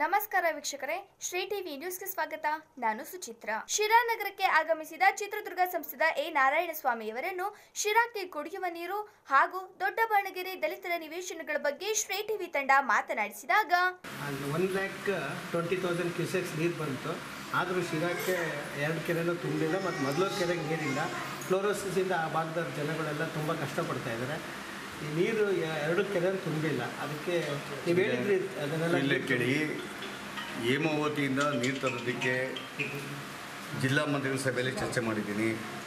ನಮಸ್ಕಾರ ವೀಕ್ಷಕರೇ ಶ್ರೀ ಟಿವಿ ನ್ಯೂಸ್ಗೆ ಸ್ವಾಗತ ನಾನು ಸುಚಿತ್ರ ಶಿರಾ ನಗರಕ್ಕೆ ಆಗಮಿಸಿದ ಚಿತ್ರದುರ್ಗ ಸಂಸದ ಎ ನಾರಾಯಣಸ್ವಾಮಿಯವರನ್ನು ಶಿರಾಕ್ಕೆ ಕುಡಿಯುವ ನೀರು ಹಾಗೂ ದೊಡ್ಡ ಬಾಣಗೆರೆ ದಲಿತರ ನಿವೇಶನಗಳ ಬಗ್ಗೆ ಶ್ರೀ ಟಿವಿ ತಂಡ ಮಾತನಾಡಿಸಿದಾಗ ಅಲ್ಲಿ one lakh twenty thousand cusecs ನೀರು ಬಂತು ಆದರೂ ಶಿರಾಕ್ಕೆ ಎರಡು ಕೆರೆನೂ ತುಂಬಿಲ್ಲ ಮತ್ತು ಮೊದಲೂರು ಕೆರೆಗೆ ನೀರಿಲ್ಲ ಫ್ಲೋರೋಸಿಸಿಂದ ಆ ಭಾಗದ ಜನಗಳೆಲ್ಲ ತುಂಬ ಕಷ್ಟಪಡ್ತಾ ಇದ್ದಾರೆ ಈ ನೀರು ಯ- ಎರಡು ಕೆರೆ ತುಂಬಿಲ್ಲ ಅದಕ್ಕೆ ನೀವು ಹೇಳಿದ್ರಿ ಅದನ್ನೆಲ್ಲ ಇಲ್ಲೇ ಕೇಳಿ ಹೇಮಾವತಿಯಿಂದ ನೀರು ತರೋದಕ್ಕೆ ಜಿಲ್ಲಾ ಮಂತ್ರಿಗಳ ಸಭೆಯಲ್ಲಿ ಚರ್ಚೆ ಮಾಡಿದ್ದೀನಿ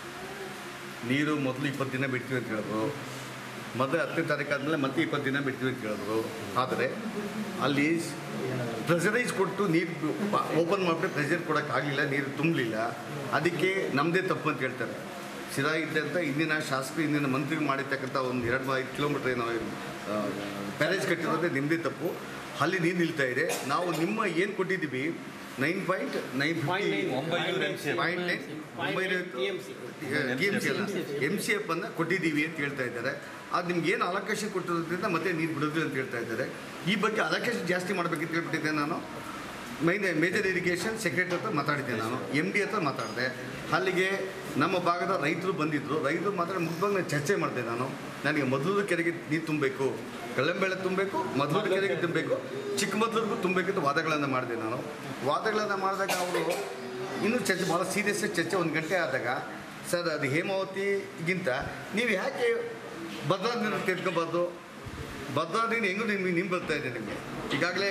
ನೀರು ಮೊದಲು ಇಪ್ಪತ್ತು ದಿನ ಬಿಡ್ತೀವಿ ಅಂತ ಹೇಳಿದ್ರು ಮೊದಲು ಹತ್ತನೇ ತಾರೀಕು ಆದಮೇಲೆ ಮತ್ತೆ ಇಪ್ಪತ್ತು ದಿನ ಬಿಡ್ತೀವಿ ಅಂತ ಹೇಳಿದ್ರು ಆದರೆ ಅಲ್ಲಿ ಪ್ರೆಷರೈಸ್ ಕೊಟ್ಟು ನೀರು ಓಪನ್ ಮಾಡಿಬಿಟ್ಟು ಪ್ರೆಷರ್ ಕೊಡೋಕ್ಕಾಗಲಿಲ್ಲ ನೀರು ತುಂಬಲಿಲ್ಲ ಅದಕ್ಕೆ ನಮ್ಮದೇ ತಪ್ಪು ಅಂತ ಹೇಳ್ತಾರೆ ಶಿರಾ ಇದ್ದಂಥ ಇಂದಿನ ಶಾಸಕರು ಇಂದಿನ ಮಂತ್ರಿಗಳು ಮಾಡಿರ್ತಕ್ಕಂಥ ಒಂದು ಎರಡು ಐದು ಕಿಲೋಮೀಟ್ರ್ ಏನೋ ಪ್ಯಾರೇಜ್ ಕಟ್ಟಿರೋದೇ ನಿಮ್ಮದೇ ತಪ್ಪು ಅಲ್ಲಿ ನೀರು ನಿಲ್ತಾ ಇದೆ ನಾವು ನಿಮ್ಮ ಏನು ಕೊಟ್ಟಿದ್ದೀವಿ nine point nine Point nine. Point nine ಒಂಬೈನೂರ TMC. ಟಿ ಎಮ್ ಸಿ ಅಲ್ಲ ಎಮ್ ಸಿ ಎಫ್ ಅನ್ನು ಕೊಟ್ಟಿದ್ದೀವಿ ಅಂತ ಹೇಳ್ತಾ ಇದ್ದಾರೆ ಅದು ನಿಮ್ಗೆ ಏನು ಅಲೋಕೇಶನ್ ಕೊಟ್ಟಿರೋದ್ರಿಂದ ಮತ್ತೆ ನೀರು ಬಿಡೋದಿಲ್ಲ ಅಂತ ಹೇಳ್ತಾ ಇದ್ದಾರೆ ಈ ಬಗ್ಗೆ ಅಲೋಕೇಶನ್ ಜಾಸ್ತಿ ಮಾಡಬೇಕಂತ ಹೇಳ್ಬಿಟ್ಟಿದ್ದೆ ನಾನು ಮೈನ್ ಮೇಜರ್ ಇರಿಗೇಷನ್ ಸೆಕ್ರೆಟರಿ ಹತ್ರ ಮಾತಾಡಿದ್ದೆ ನಾನು ಎಮ್ ಡಿ ಹತ್ರ ಮಾತಾಡಿದೆ ಅಲ್ಲಿಗೆ ನಮ್ಮ ಭಾಗದ ರೈತರು ಬಂದಿದ್ದರು ರೈತರು ಮಾತ್ರ ಮುಖ್ಯವಾಗಿ ನಾನು ಚರ್ಚೆ ಮಾಡಿದೆ ನಾನು ನನಗೆ ಮೊದಲು ಕೆರೆಗೆ ನೀರು ತುಂಬಬೇಕು ಕಳ್ಳಂಬೆಳೆ ತುಂಬಬೇಕು ಮೊದಲು ಕೆರೆಗೆ ತುಂಬಬೇಕು ಚಿಕ್ಕಮಗಳೂರಿಗೂ ತುಂಬಬೇಕು ಅಂತ ವಾದಗಳನ್ನು ಮಾಡಿದೆ ನಾನು ವಾದಗಳನ್ನು ಮಾಡಿದಾಗ ಅವರು ಇನ್ನೂ ಚರ್ಚೆ ಭಾಳ ಸೀರಿಯಸ್ ಚರ್ಚೆ ಒಂದು ಗಂಟೆ ಆದಾಗ ಸರ್ ಅದು ಹೇಮಾವತಿಗಿಂತ ನೀವು ಯಾಕೆ ಭದ್ರಾದಿನ ತೆಗೆದುಕೋಬಾರ್ದು ಭದ್ರಾದಿನ ಹೆಂಗೂ ನಿಮ್ಗೆ ನಿಮ್ಗೆ ಬರ್ತಾ ಇದೆ ನಿಮಗೆ ಈಗಾಗಲೇ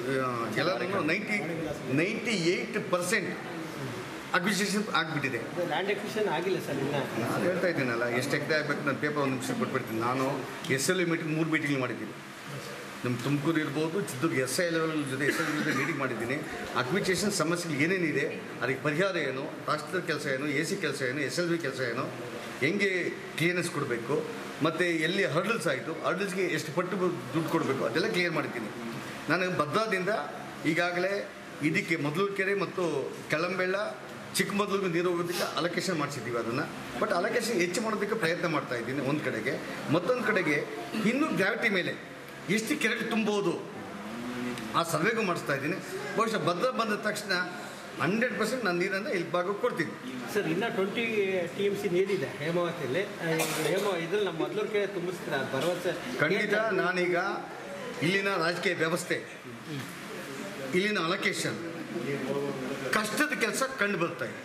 ಎಲ್ಲರೂ ninety ninety eight percent acquisition ಆಗಿಬಿಟ್ಟಿದೆ ಲ್ಯಾಂಡ್ ಎಕ್ವಿಷನ್ ಆಗಿಲ್ಲ ಸರ್ ಇನ್ನ ನಾನು ಹೇಳ್ತಾ ಇದ್ದೀನಲ್ಲ ಎಷ್ಟು ಎಕರೆ ಆಗಬೇಕು ನಾನು ಪೇಪರ್ ಒಂದು ನಿಮಿಷ ಕೊಟ್ಬಿಡ್ತೀನಿ ನಾನು ಎಸ್ ಎಲ್ ಮೀಟಿಂಗ್ ಮೂರು ಮೀಟಿಂಗ್ ಮಾಡಿದ್ದೀನಿ ನಮ್ಮ ತುಮಕೂರು ಇರ್ಬೋದು ಚಿತ್ರದುರ್ಗ ಎಸ್ ಐ ಲೆವೆಲ್ ಜೊತೆ ಎಸ್ ಎಲ್ ಜೊತೆ ಮೀಟಿಂಗ್ ಮಾಡಿದ್ದೀನಿ ಅಕ್ವಿಚೇಷನ್ ಸಮಸ್ಯೆಗಳು ಏನೇನಿದೆ ಅದಕ್ಕೆ ಪರಿಹಾರ ಏನು ರಾಷ್ಟ್ರದ ಕೆಲಸ ಏನು ಎ ಸಿ ಕೆಲಸ ಏನು ಎಸ್ ಎಲ್ ವಿ ಕೆಲಸ ಏನು ಹೆಂಗೆ ಕ್ಲಿಯರೆನ್ಸ್ ಕೊಡಬೇಕು ಮತ್ತು ಎಲ್ಲಿ ಹರ್ಡಲ್ಸ್ ಆಯಿತು ಹರ್ಡಲ್ಸ್ಗೆ ಎಷ್ಟು ಪಟ್ಟು ದುಡ್ಡು ಕೊಡಬೇಕು ಅದೆಲ್ಲ ಕ್ಲಿಯರ್ ಮಾಡಿದ್ದೀನಿ ನಾನು ಭದ್ರಾದಿಂದ ಈಗಾಗಲೇ ಇದಕ್ಕೆ ಮೊದಲೂರು ಕೆರೆ ಮತ್ತು ಕೆಳಂಬೆಳ್ಳ ಚಿಕ್ಕಮಗಳೂರಿಗೆ ನೀರು ಹೋಗೋದಕ್ಕೆ ಅಲೋಕೇಶನ್ ಮಾಡಿಸಿದ್ದೀವಿ ಅದನ್ನು ಬಟ್ ಅಲೋಕೇಶನ್ ಹೆಚ್ಚು ಮಾಡೋದಕ್ಕೆ ಪ್ರಯತ್ನ ಮಾಡ್ತಾ ಇದ್ದೀನಿ ಒಂದು ಕಡೆಗೆ ಮತ್ತೊಂದು ಕಡೆಗೆ ಇನ್ನೂ ಗ್ರಾವಿಟಿ ಮೇಲೆ ಎಷ್ಟು ಕೆರೆಗೆ ತುಂಬೋದು ಆ ಸರ್ವೆಗೂ ಮಾಡಿಸ್ತಾ ಇದ್ದೀನಿ ಬಹುಶಃ ಭದ್ರ ಬಂದ ತಕ್ಷಣ ಹಂಡ್ರೆಡ್ ಪರ್ಸೆಂಟ್ ನಾನು ನೀರನ್ನು ಇಲ್ಲಿ ಭಾಗಕ್ಕೆ ಕೊಡ್ತೀನಿ ಸರ್ ಇನ್ನ ಟ್ವೆಂಟಿ ಟಿ ಎಮ್ ಸಿ ನೀರಿದೆ ಹೇಮಾವತಿಯಲ್ಲಿ ಆ, ಹೇಮ ಇದ್ರಲ್ಲಿ ನಮ್ಮ ಮೊದಲೂರು ಕೆರೆ ತುಂಬಿಸ್ತೀರ ಅದು ಭರವಸೆ ಖಂಡಿತ ನಾನೀಗ ಇಲ್ಲಿನ ರಾಜಕೀಯ ವ್ಯವಸ್ಥೆ ಇಲ್ಲಿನ ಅಲೋಕೇಶನ್ ಕಷ್ಟದ ಕೆಲಸ ಕಂಡು ಬರ್ತಾ ಇದೆ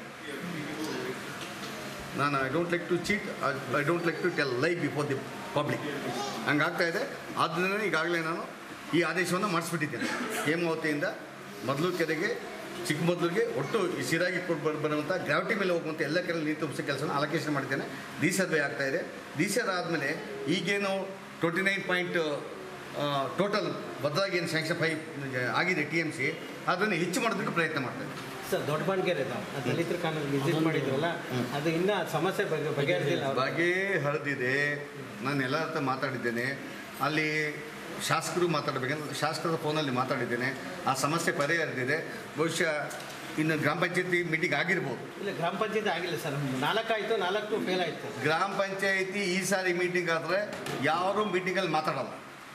ನಾನು I don't like to cheat I don't like to tell life before the public ಹಂಗಾಗ್ತಾ ಇದೆ ಆದ್ದರಿಂದ ಈಗಾಗಲೇ ನಾನು ಈ ಆದೇಶವನ್ನು ಮಾಡಿಸ್ಬಿಟ್ಟಿದ್ದೇನೆ ಹೇಮಾವತಿಯಿಂದ ಮೊದಲು ಕೆರೆಗೆ ಚಿಕ್ಕಮಗಳೂರಿಗೆ ಒಟ್ಟು ಈ ಸಿರಾಗಿ ಕೊಟ್ಟು ಬರುವಂಥ ಗ್ರಾವಿಟಿ ಮೇಲೆ ಹೋಗುವಂಥ ಎಲ್ಲ ಕೆರೆ ನೀರು ತುಂಬಿಸೋ ಕೆಲಸನ ಅಲೋಕೇಶನ್ ಮಾಡಿದ್ದೇನೆ ಡಿ ಸರ್ವೆ ಆಗ್ತಾ ಇದೆ ಡಿ ಸರ್ ಆದಮೇಲೆ ಈಗೇನು ಟ್ವೆಂಟಿ ನೈನ್ ಪಾಯಿಂಟ್ ಟೋಟಲ್ ಭದ್ರಾಗಿ ಏನು ಸ್ಯಾಂಕ್ಷನ್ ಫೈವ್ ಆಗಿದೆ ಟಿ ಎಮ್ ಸಿ ಅದನ್ನು ಹೆಚ್ಚು ಮಾಡೋದಕ್ಕೆ ಪ್ರಯತ್ನ ಮಾಡ್ತಾ ಇದ್ದೀನಿ ಸರ್ ದೊಡ್ಡ ಬಾಣ್ಗೆರೆ ದಲಿತರ ಕಾನೂನು ವಿಸಿಟ್ ಮಾಡಿದ್ರಲ್ಲ ಅದು ಇನ್ನ ಸಮಸ್ಯೆ ಬಗ್ಗೆ ಬಗೆಹರಿದಿಲ್ಲ ಅವ್ರು. ಬಗೆ ಹರಿದಿದೆ ನಾನು ಎಲ್ಲರ ಹತ್ರ ಮಾತಾಡಿದ್ದೇನೆ ಅಲ್ಲಿ ಶಾಸಕರು ಮಾತಾಡಬೇಕಂದ್ರೆ ಶಾಸಕರ ಫೋನಲ್ಲಿ ಮಾತಾಡಿದ್ದೇನೆ ಆ ಸಮಸ್ಯೆ ಪರಿಹರಿದಿದೆ ಬಹುಶಃ ಇನ್ನು ಗ್ರಾಮ ಪಂಚಾಯತಿ ಮೀಟಿಂಗ್ ಆಗಿರ್ಬೋದು ಇಲ್ಲ ಗ್ರಾಮ ಪಂಚಾಯತ್ ಆಗಿಲ್ಲ ಸರ್ ನಾಲ್ಕಾಯ್ತು ನಾಲ್ಕು ಫೇಲ್ ಆಯ್ತು ಗ್ರಾಮ ಪಂಚಾಯತಿ ಈ ಸಾರಿ ಮೀಟಿಂಗ್ ಆದರೆ ಯಾರೂ ಮೀಟಿಂಗಲ್ಲಿ ಮಾತಾಡಲ್ಲ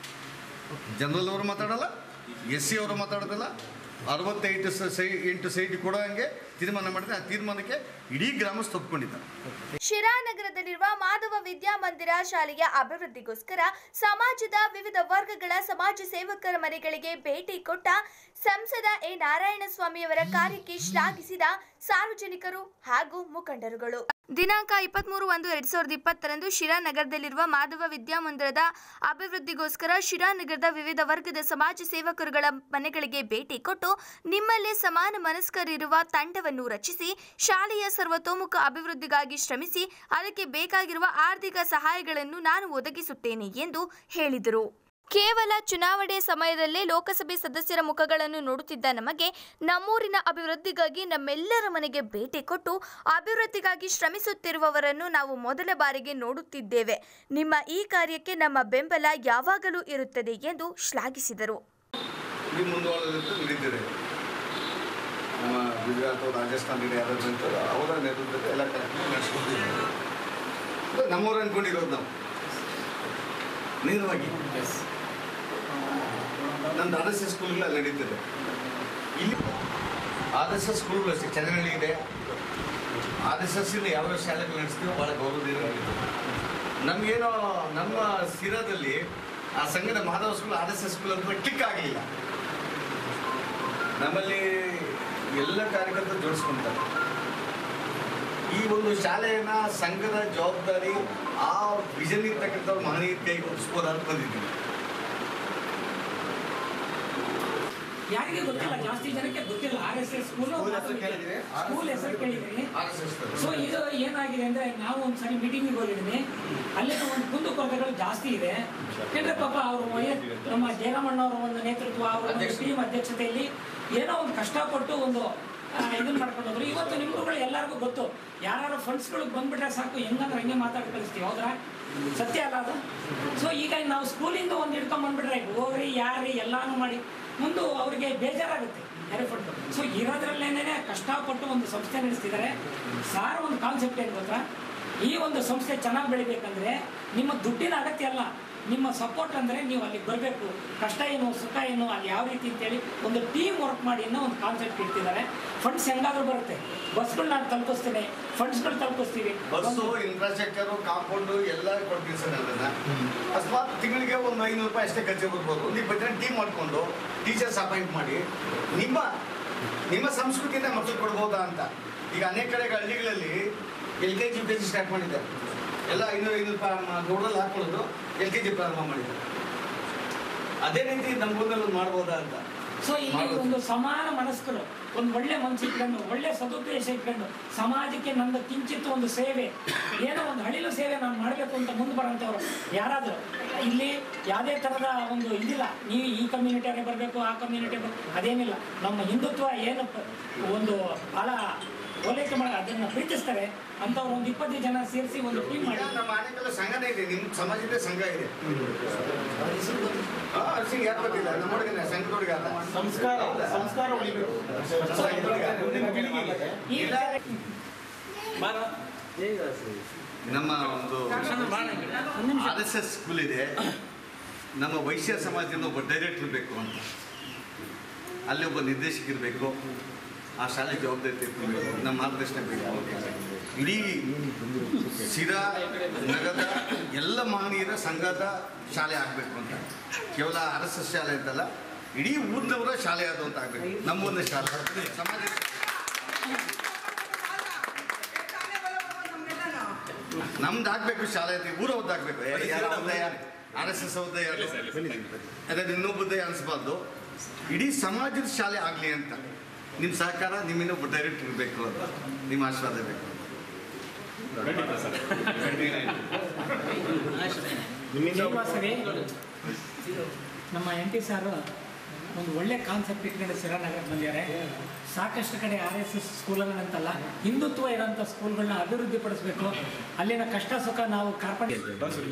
ಜನರಲ್ ಅವರು ಮಾತಾಡಲ್ಲ ಎಸ್ ಸಿ ಅವರು ಮಾತಾಡೋದಿಲ್ಲ ಅರವತ್ತೈದು ಸ- ಸೈ ಎಂಟು ಸೈಟ್ ಕೊಡೋ ಹಂಗೆ ತೀರ್ಮಾನ ಮಾಡಿದೆ ಆ ತೀರ್ಮಾನಕ್ಕೆ ಇಡೀ ಗ್ರಾಮಸ್ಥ ಒಪ್ಕೊಂಡಿದ್ದಾರೆ ಶಿರಾ ನಗರದಲ್ಲಿರುವ ಮಾಧವ ವಿದ್ಯಾಮಂದಿರ ಶಾಲೆಯ ಅಭಿವೃದ್ಧಿಗೋಸ್ಕರ ಸಮಾಜದ ವಿವಿಧ ವರ್ಗಗಳ ಸಮಾಜ ಸೇವಕರ ಮನೆಗಳಿಗೆ ಭೇಟಿ ಕೊಟ್ಟ ಸಂಸದ ಎ ನಾರಾಯಣಸ್ವಾಮಿಯವರ ಕಾರ್ಯಕ್ಕೆ ಶ್ಲಾಘಿಸಿದ ಸಾರ್ವಜನಿಕರು ಹಾಗೂ ಮುಖಂಡರುಗಳು ದಿನಾಂಕ ಇಪ್ಪತ್ಮೂರು ಒಂದು ಎರಡ್ ಸಾವಿರದ ಇಪ್ಪತ್ತರಂದು ಶಿರಾ ನಗರದಲ್ಲಿರುವ ಮಾಧವ ವಿದ್ಯಾಮಂದಿರದ ಅಭಿವೃದ್ಧಿಗೋಸ್ಕರ ಶಿರಾ ನಗರದ ವಿವಿಧ ವರ್ಗದ ಸಮಾಜ ಸೇವಕರುಗಳ ಮನೆಗಳಿಗೆ ಭೇಟಿ ಕೊಟ್ಟು ನಿಮ್ಮಲ್ಲೇ ಸಮಾನ ಮನಸ್ಕರಿರುವ ತಂಡವನ್ನು ರಚಿಸಿ ಶಾಲೆಯ ಸರ್ವತೋಮುಖ ಅಭಿವೃದ್ಧಿಗಾಗಿ ಶ್ರಮಿಸಿ ಅದಕ್ಕೆ ಬೇಕಾಗಿರುವ ಆರ್ಥಿಕ ಸಹಾಯಗಳನ್ನು ನಾನು ಒದಗಿಸುತ್ತೇನೆ ಎಂದು ಹೇಳಿದರು ಕೇವಲ ಚುನಾವಣೆ ಸಮಯದಲ್ಲೇ ಲೋಕಸಭೆ ಸದಸ್ಯರ ಮುಖಗಳನ್ನು ನೋಡುತ್ತಿದ್ದ ನಮಗೆ ನಮ್ಮೂರಿನ ಅಭಿವೃದ್ಧಿಗಾಗಿ ನಮ್ಮೆಲ್ಲರ ಮನೆಗೆ ಭೇಟಿ ಕೊಟ್ಟು ಅಭಿವೃದ್ಧಿಗಾಗಿ ಶ್ರಮಿಸುತ್ತಿರುವವರನ್ನು ನಾವು ಮೊದಲ ಬಾರಿಗೆ ನೋಡುತ್ತಿದ್ದೇವೆ ನಿಮ್ಮ ಈ ಕಾರ್ಯಕ್ಕೆ ನಮ್ಮ ಬೆಂಬಲ ಯಾವಾಗಲೂ ಇರುತ್ತದೆ ಎಂದು ಶ್ಲಾಘಿಸಿದರು ಈ ಮುಂದುವರೆದಂತೆ ನಡೀತಿದೆ ನಮ್ಮ ಗುಜರಾತ್ ರಾಜಸ್ಥಾನ ಯಾರಾದ್ರು ಅಂತ ಅವರ ನೇತೃತ್ವದಲ್ಲಿ ಎಲ್ಲ ಕಾರ್ಯಕ್ರಮ ನಡೆಸ್ಕೊತಿದ್ದೀವಿ ಅದು ನಮ್ಮವ್ರು ಅಂದ್ಕೊಂಡಿರೋದು ನಾವು ನೇರವಾಗಿ ನಂದು ಆರ್ ಎಸ್ ಎಸ್ ಸ್ಕೂಲ್ಗಳಲ್ಲಿ ನಡೀತದೆ ಇಲ್ಲಿ ಆರ್ ಎಸ್ ಎಸ್ ಸ್ಕೂಲ್ಗಳು ಅಷ್ಟೇ ಚನ್ನಹಳ್ಳಿ ಇದೆ ಆರ್ ಎಸ್ ಎಸ್ ಇಂದ ಯಾವ ಶಾಲೆಗಳು ನಡೆಸ್ತೀವೋ ಭಾಳ ಗೌರವದಿಂದ ನಡೀತದೆ ನಮಗೇನೋ ನಮ್ಮ ಸಿರಾದಲ್ಲಿ ಆ ಸಂಘದ Madhava school R S S school ಅಂತ ಕ್ಲಿಕ್ ಆಗಲಿಲ್ಲ ನಮ್ಮಲ್ಲಿ ಎಲ್ಲ ಕಾರ್ಯಕರ್ತರು ಜೋಡಿಸ್ಕೊಂತಾರೆ ಈ ಒಂದು ಶಾಲೆಯನ್ನ ಸಂಘದ ಜವಾಬ್ದಾರಿ ಆ ವಿಷನ್ ಇರ್ತಕ್ಕಂಥವ್ರು ಮಹನೀಯ ಕೈಗೆ ಒಪ್ಪಿಸ್ಬೋದಂತ ಬಂದಿದ್ದೀವಿ ಯಾರಿಗೆ ಗೊತ್ತಿಲ್ಲ ಜಾಸ್ತಿ ಜನಕ್ಕೆ ಗೊತ್ತಿಲ್ಲ R S S school school ಹೆಸರು ಕೇಳಿದ್ದೀನಿ ಆರ್ ಎಸ್ ಎಸ್ ಸೊ ಇದು ಏನಾಗಿದೆ ಅಂದ್ರೆ ನಾವು ಒಂದ್ಸರಿ ಮೀಟಿಂಗಿಗೆ ಹೋಗಿದ್ದೀನಿ ಅಲ್ಲಿ ಒಂದು ಕುಂದುಕೊರತೆಗಳು ಜಾಸ್ತಿ ಇದೆ ಯಾಕಂದ್ರೆ ಪಾಪ ಅವರು ನಮ್ಮ ಜಯರಾಮಣ್ಣ ಅವರ ಒಂದು ನೇತೃತ್ವ ಅವರ ಒಂದು ಅಧ್ಯಕ್ಷ. ಟೀಮ್ ಅಧ್ಯಕ್ಷತೆಯಲ್ಲಿ ಏನೋ ಒಂದು ಕಷ್ಟಪಟ್ಟು ಒಂದು ಆ, ಇದನ್ನ ಮಾಡ್ಕೊಂಡು ಹೋದ್ರು ಇವತ್ತು ನಿಮ್ಗಳು ಎಲ್ಲರಿಗೂ ಗೊತ್ತು ಯಾರು ಫಂಡ್ಸ್ಗಳು ಬಂದ್ಬಿಟ್ರೆ ಸಾಕು ಹೆಂಗಂದ್ರೆ ಹಂಗೆ ಮಾತಾಡಿ ಕಳಿಸ್ತೀವಿ ಹೌದ್ರಾ ಸತ್ಯ ಅಲ್ಲ ಅದು ಸೊ ಈಗ ನಾವು ಸ್ಕೂಲಿಂದ ಒಂದು ಹಿಡ್ಕೊಂಡ್ ಬಂದ್ಬಿಟ್ರೆ ಹೋಗ್ರಿ ಯಾರ್ರಿ ಎಲ್ಲಾನು ಮಾಡಿ ಮುಂದೆ ಅವ್ರಿಗೆ ಬೇಜಾರಾಗುತ್ತೆ ಯಾರೇ ಫಂಡ್ ಸೊ ಇರೋದ್ರಲ್ಲೇನೆ ಕಷ್ಟಪಟ್ಟು ಒಂದು ಸಂಸ್ಥೆ ನಡೆಸ್ತಿದ್ದಾರೆ ಸಾರ್ ಒಂದು ಕಾನ್ಸೆಪ್ಟ್ ಏನು ಗೊತ್ತಾ ಈ ಒಂದು ಸಂಸ್ಥೆ ಚೆನ್ನಾಗಿ ಬೆಳಿಬೇಕಂದ್ರೆ ನಿಮ್ಮ ದುಡ್ಡಿನ ಅಗತ್ಯ ಅಲ್ಲ ನಿಮ್ಮ ಸಪೋರ್ಟ್ ಅಂದರೆ ನೀವು ಅಲ್ಲಿಗೆ ಬರಬೇಕು ಕಷ್ಟ ಏನು ಸುಖ ಏನು ಅಲ್ಲಿ ಯಾವ ರೀತಿ ಅಂತೇಳಿ ಒಂದು ಟೀಮ್ ವರ್ಕ್ ಮಾಡಿ ಅನ್ನೋ ಒಂದು ಕಾನ್ಸೆಪ್ಟ್ ಇಡ್ತಿದ್ದಾರೆ ಫಂಡ್ಸ್ ಹೆಂಗಾದ್ರೂ ಬರುತ್ತೆ ಬಸ್ಗಳು ನಾನು ತಲುಪಿಸ್ತೀನಿ ಫಂಡ್ಸ್ಗಳು ತಲುಪಿಸ್ತೀವಿ ಬಸ್ಸು ಇನ್ಫ್ರಾಸ್ಟ್ರಕ್ಚರು ಕಾಂಪೌಂಡು ಎಲ್ಲ ಕೊಡ್ತೀವಿ ಸರ್ ಅದನ್ನ ಅಕಸ್ಮಾತ್ ತಿಂಗಳಿಗೆ ಒಂದು ಐನೂರು ರೂಪಾಯಿ ಅಷ್ಟೇ ಖರ್ಚು ಬರ್ಬೋದು ಒಂದು ಇಪ್ಪತ್ತು ಜನ ಟೀಮ್ ಮಾಡ್ಕೊಂಡು ಟೀಚರ್ಸ್ ಅಪಾಯಿಂಟ್ ಮಾಡಿ ನಿಮ್ಮ ನಿಮ್ಮ ಸಂಸ್ಕೃತಿಯಿಂದ ಮಕ್ಕಳು ಕೊಡ್ಬೋದಾ ಅಂತ ಈಗ ಅನೇಕ ಕಡೆ ಹಳ್ಳಿಗಳಲ್ಲಿ L K G U K G start ಮಾಡಿದ್ದಾರೆ ಎಲ್ಲ ಐನೂರು ಐನೂರು ರೂಪಾಯಿ ರೋಡಲ್ಲಿ ಹಾಕೊಳ್ಳೋದು ಎಲ್ ಕೆ ಜಿ ಪ್ರಾರಂಭ ಮಾಡಿದ್ದಾರೆ ಅದೇ ರೀತಿ ನಮ್ಮ ಊರಲ್ಲಿ ಒಂದು ಮಾಡ್ಬೋದಾ ಅಂತ ಸೊ ಇಲ್ಲಿ ಮಾಡ್ಬೋದು. ಒಂದು ಸಮಾನ ಮನಸ್ಕರು ಒಂದು ಒಳ್ಳೆ ಮನಸ್ಸು ಇಟ್ಕೊಂಡು ಒಳ್ಳೆ ಸದುದ್ದೇಶ ಇಟ್ಕೊಂಡು ಸಮಾಜಕ್ಕೆ ನಂದು ಕಿಂಚಿತ್ ಒಂದು ಸೇವೆ ಏನೋ ಒಂದು ಹಳಿಲು ಸೇವೆ ನಾನು ಮಾಡಬೇಕು ಅಂತ ಮುಂದೆ ಬರೋಂಥವ್ರು ಯಾರಾದರೂ ಇಲ್ಲಿ ಯಾವುದೇ ಥರದ ಒಂದು ಇದಿಲ್ಲ ನೀವು ಈ ಕಮ್ಯುನಿಟಿಯವರೇ ಬರಬೇಕು ಆ ಕಮ್ಯುನಿಟಿ ಅದೇನಿಲ್ಲ ನಮ್ಮ ಹಿಂದುತ್ವ ಏನು ಪ- ಒಂದು ಭಾಳ ಓಲೈಕೆ ಮಾಡಿ ಅದನ್ನು ಪ್ರೀತಿಸ್ತಾರೆ ಅಂಥವ್ರು ಒಂದು ಇಪ್ಪತ್ತು ಜನ ಸೇರಿಸಿ ಒಂದು ಟೀಮ್ ಮಾಡಿ ಈಗ ನಮ್ಮ ಆನೆಕಲ್ಲ ಸಂಘನೇ ಇದೆ ನಿಮ್ಮ ಸಮಾಜದ ಸಂಘ ಇದೆ ಹಾ ಅರ್ಸಿಂಗ್ ಯಾರು ಗೊತ್ತಿಲ್ಲ ನಮ್ಮ ಹುಡುಗನೇ ಸಂಘದೊಳಗೆ ಅಲ್ಲ ಸಂಸ್ಕಾರ ಸಂಸ್ಕಾರ ಉಳಿಬೇಕು ಈ ನಮ್ಮ ಒಂದು ಆರ್ ಎಸ್ ಎಸ್ ಸ್ಕೂಲ್ ಇದೆ ನಮ್ಮ ವೈಶ್ಯ ಸಮಾಜದಿಂದ ಒಬ್ಬ ಡೈರೆಕ್ಟರ್ ಬೇಕು ಅಂತ ಅಲ್ಲಿ ಒಬ್ಬ ನಿರ್ದೇಶಕ ಇರಬೇಕು ಆ ಶಾಲೆ ಜವಾಬ್ದಾರಿ ತೆಗೆದುಕೊಳ್ಬೇಕು ನಮ್ಮ ಮಾರ್ಗದರ್ಶನ ಬೇಕು ಇಡೀ ಸಿರಾ ನಗದ ಎಲ್ಲ ಮಹನೀಯರ ಸಂಘದ ಶಾಲೆ ಆಗಬೇಕು ಅಂತ ಕೇವಲ ಆರ್ ಎಸ್ ಎಸ್ ಶಾಲೆ ಅಂತಲ್ಲ ಇಡೀ ಊರಿನವರ ಶಾಲೆ ಅದು ಅಂತ ಆಗಬೇಕು ನಮ್ಮೊಂದು ಶಾಲೆ ಸಮಾಜ ನಮ್ದು ಆಗ್ಬೇಕು ಶಾಲೆ ಅಂತ ಊರ ಆಗ್ಬೇಕು ಯಾರ Udaya R S S Udaya ಅದೇ ಇನ್ನೊಬ್ಬುದಯ ಅನ್ಸ್ಬಾರ್ದು ಇಡೀ ಸಮಾಜದ ಶಾಲೆ ಆಗಲಿ ಅಂತ ನಿಮ್ಮ ಸಹಕಾರ ನಿಮ್ಮಿಂದ ಒಬ್ಬ ಡೈರೆಕ್ಟರ್ ಇರಬೇಕು ಅಂತ ನಿಮ್ಮ ಆಶೀರ್ವಾದ ಬೇಕು ಶ್ರೀನಿವಾಸರೇ ನಮ್ಮ ಎನ್ ಟಿ ಸಾರು ಒಂದು ಒಳ್ಳೆ ಕಾನ್ಸೆಪ್ಟ್ ಇಟ್ಕೊಂಡು ಸಿರಾನಗರಕ್ಕೆ ಬಂದಿದ್ದಾರೆ ಸಾಕಷ್ಟು ಕಡೆ ಆರ್ ಎಸ್ ಎಸ್ ಸ್ಕೂಲ್ಗಳಂತಲ್ಲ ಹಿಂದುತ್ವ ಇರೋಂಥ ಸ್ಕೂಲ್ಗಳನ್ನ ಅಭಿವೃದ್ಧಿ ಪಡಿಸ್ಬೇಕು ಅಲ್ಲಿನ ಕಷ್ಟ ಸುಖ ನಾವು ಕಾರ್ಪಣ್ಯ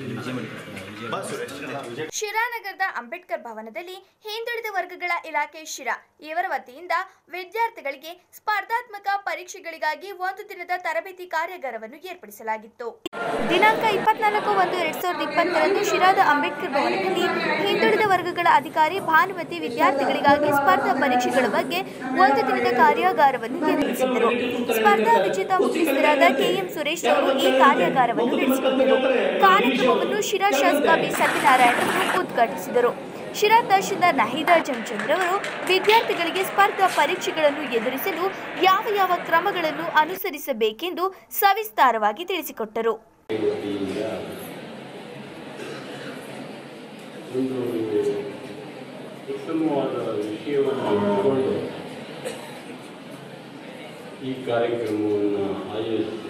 ಶಿರಾನಗರದ ಅಂಬೇಡ್ಕರ್ ಭವನದಲ್ಲಿ ಹಿಂದುಳಿದ ವರ್ಗಗಳ ಇಲಾಖೆ ಶಿರಾ ಇವರ ವತಿಯಿಂದ ವಿದ್ಯಾರ್ಥಿಗಳಿಗೆ ಸ್ಪರ್ಧಾತ್ಮಕ ಪರೀಕ್ಷೆಗಳಿಗಾಗಿ ಒಂದು ದಿನದ ತರಬೇತಿ ಕಾರ್ಯಾಗಾರವನ್ನು ಏರ್ಪಡಿಸಲಾಗಿತ್ತು ದಿನಾಂಕ ಇಪ್ಪತ್ನಾಲ್ಕು ಒಂದು ಎರಡ್ ಸಾವಿರದ ಇಪ್ಪತ್ತರಂದು ಶಿರಾದ ಅಂಬೇಡ್ಕರ್ ಭವನದಲ್ಲಿ ಹಿಂದುಳಿದ ವರ್ಗಗಳ ಅಧಿಕಾರಿ ಭಾನುಮತಿ ವಿದ್ಯಾರ್ಥಿಗಳಿಗಾಗಿ ಸ್ಪರ್ಧಾ ಪರೀಕ್ಷೆಗಳ ಬಗ್ಗೆ ಒಂದು ದಿನದ ಕಾರ್ಯಾಗಾರವನ್ನು ಏರ್ಪಡಿಸಿದ್ದರು ಸ್ಪರ್ಧಾ ವಿಜೇತ ಮುಖ್ಯಸ್ಥರಾದ ಕೆಎಂ ಸುರೇಶ್ ಅವರು ಈ ಕಾರ್ಯಾಗಾರವನ್ನು ನಡೆಸಿಕೊಂಡರು ಕಾರ್ಯಕ್ರಮವನ್ನು ಶಿರಾ ಶಾಸಕ ಬಿ ಸತ್ಯನಾರಾಯಣ ಉದ್ಘಾಟಿಸಿದರು ಶಿರಾ ತಹಶೀಲ್ದಾರ್ ನಹೀದಾ ಜಮಚಂದ್ರ ಅವರು ವಿದ್ಯಾರ್ಥಿಗಳಿಗೆ ಸ್ಪರ್ಧಾ ಪರೀಕ್ಷೆಗಳನ್ನು ಎದುರಿಸಲು ಯಾವ ಯಾವ ಕ್ರಮಗಳನ್ನು ಅನುಸರಿಸಬೇಕೆಂದು ಸವಿಸ್ತಾರವಾಗಿ ತಿಳಿಸಿಕೊಟ್ಟರು ವತಿಯಿಂದ ಒಂದು ಉತ್ತಮವಾದ ವಿಷಯವನ್ನು ಇಟ್ಟುಕೊಂಡು ಈ ಕಾರ್ಯಕ್ರಮವನ್ನು ಆಯೋಜಿಸಿದೆ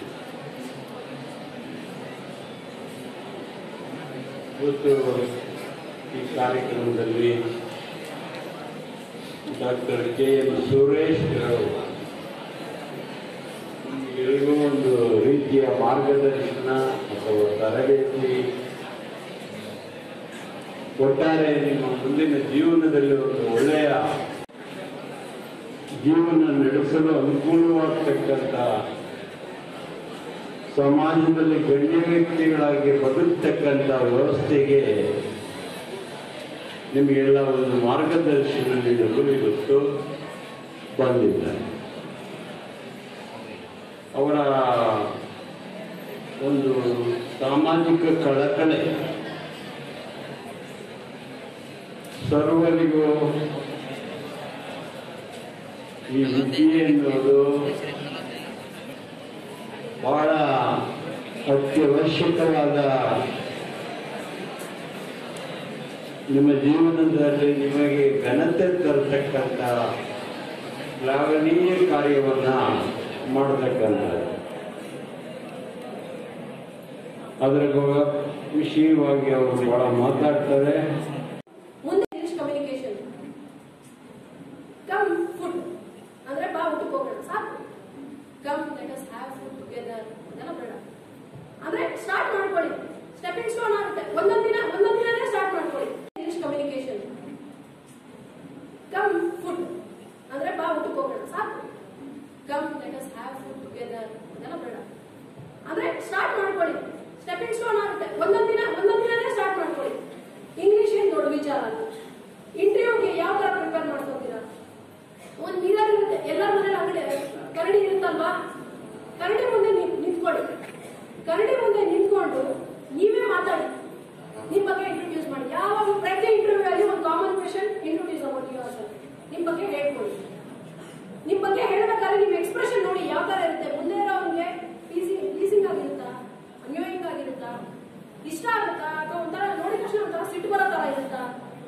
ಇವತ್ತು ಈ ಕಾರ್ಯಕ್ರಮದಲ್ಲಿ ಡಾಕ್ಟರ್ ಕೆ ಎಂ ಸುರೇಶ್ ಅವರು ಎಲ್ರಿಗೂ ಒಂದು ರೀತಿಯ ಮಾರ್ಗದರ್ಶನ ಅಥವಾ ತರಬೇತಿ ಒಟ್ಟಾರೆ ನಿಮ್ಮ ಮುಂದಿನ ಜೀವನದಲ್ಲಿ ಒಂದು ಒಳ್ಳೆಯ ಜೀವನ ನಡೆಸಲು ಅನುಕೂಲವಾಗ್ತಕ್ಕಂಥ ಸಮಾಜದಲ್ಲಿ ಗಣ್ಯ ವ್ಯಕ್ತಿಗಳಾಗಿ ಬದುಕ್ತಕ್ಕಂಥ ವ್ಯವಸ್ಥೆಗೆ ನಿಮಗೆಲ್ಲ ಒಂದು ಮಾರ್ಗದರ್ಶನ ನೀಡಲು ಇವತ್ತು ಬಂದಿದ್ದಾರೆ ಅವರ ಒಂದು ಸಾಮಾಜಿಕ ಕಳಕಳೆ ಸರ್ವರಿಗೂ ಈ ವಿದ್ಯೆ ಎನ್ನುವುದು ಬಹಳ ಅತ್ಯವಶ್ಯಕವಾದ ನಿಮ್ಮ ಜೀವನದಲ್ಲಿ ನಿಮಗೆ ಘನತೆ ತರತಕ್ಕಂಥ ಶ್ಲಾಘನೀಯ ಕಾರ್ಯವನ್ನ ಮಾಡತಕ್ಕಂಥದ್ದು ಅದರ ಗ- ವಿಷಯವಾಗಿ ಅವರು ಬಹಳ ಮಾತಾಡ್ತಾರೆ ಮುಂದೆ ಇಂಗ್ಲಿಷ್ ಕಮ್ಯುನಿಕೇಶನ್ ಕಮ್ ಫುಡ್ ಅಂದ್ರೆ ಬಾ ಊಟಕ್ಕೆ ಹೋಗೋಣ ಸಾಕು come let us have food together ಅದೆಲ್ಲ ಬೇಡ ಅಂದ್ರೆ ಸ್ಟಾರ್ಟ್ ಮಾಡ್ಕೊಳ್ಳಿ ಸ್ಟೆಪಿಂಗ್ ಸ್ಟೋನ್ ಆಗುತ್ತೆ ಒಂದೊಂದ್ ದಿನ ಒಂದೊಂದ್ ದಿನನೇ ಸ್ಟಾರ್ಟ್ ಮಾಡ್ಕೊಳ್ಳಿ ಇಂಗ್ಲಿಷ್ ಕಮ್ಯುನಿಕೇಶನ್ ಕಮ್ ಫುಡ್ ಅಂದ್ರೆ ಬಾ ಊಟಕ್ಕೆ ಹೋಗೋಣ ಸಾಕು come let us have food together ಅದೆಲ್ಲ ಬೇಡ ಅಂದ್ರೆ ಸ್ಟಾರ್ಟ್ ಮಾಡ್ಕೊಳ್ಳಿ ಸ್ಟೆಪಿಂಗ್ ಸ್ಟೋನ್ ಆಗುತ್ತೆ ಒಂದೊಂದ್ ದಿನ ಒಂದೊಂದ್ ದಿನನೇ ಸ್ಟಾರ್ಟ್ ಮಾಡ್ಕೊಳ್ಳಿ ಇಂಗ್ಲಿಷ್ ಏನ್ ದೊಡ್ಡ ವಿಚಾರ ಅಲ್ಲ ಇಂಟರ್ವ್ಯೂಗೆ ಯಾವ ತರ ಪ್ರಿಪೇರ್ ಮಾಡ್ಕೊತೀರಾ ಒಂದ್ ಮಿರರ್ ಇರುತ್ತೆ ಎಲ್ಲರ ಮನೇಲಿ ಅಂಗಡಿ ಕರಡಿ ಇರುತ್ತಲ್ವಾ ಕರಡಿ ಮುಂದೆ ನಿಂತ್- ನಿಂತ್ಕೊಳ್ಳಿ ಕರಡಿ ಮುಂದೆ ನಿಂತ್ಕೊಂಡು ನೀವೇ ಮಾತಾಡಿ ನಿಮ್ ಬಗ್ಗೆ ಇಂಟ್ರೊಡ್ಯೂಸ್ ಮಾಡಿ ಯಾವಾಗ ಪ್ರತಿ ಇಂಟರ್ವ್ಯೂ ಅಲ್ಲಿ ಒಂದು common question introduce about yourself ನಿಮ್ ಬಗ್ಗೆ ಹೇಳ್ಕೊಳ್ಳಿ ನಿಮ್ ಬಗ್ಗೆ ಹೇಳ್ಬೇಕಾದ್ರೆ ನಿಮ್ ಎಕ್ಸ್ಪ್ರೆಷನ್ ನೋಡಿ ಯಾವ ತರ ಇರುತ್ತೆ ಮುಂದೆ ಇರೋನ್ಗೆ ಪ್ಲೀಸಿಂಗ್ ಪ್ಲೀಸಿಂಗ್ ಆಗಿರುತ್ತಾ ಅನ್ಯೋಯಿಂಗ್ ಆಗಿರುತ್ತಾ ಇಷ್ಟ ಆಗುತ್ತಾ ಅಥವಾ ಒಂಥರ ನೋಡಿದ ತಕ್ಷಣ ಒಂಥರ ಸಿಟ್ಟು ಬರೋ ತರ ಇರುತ್ತಾ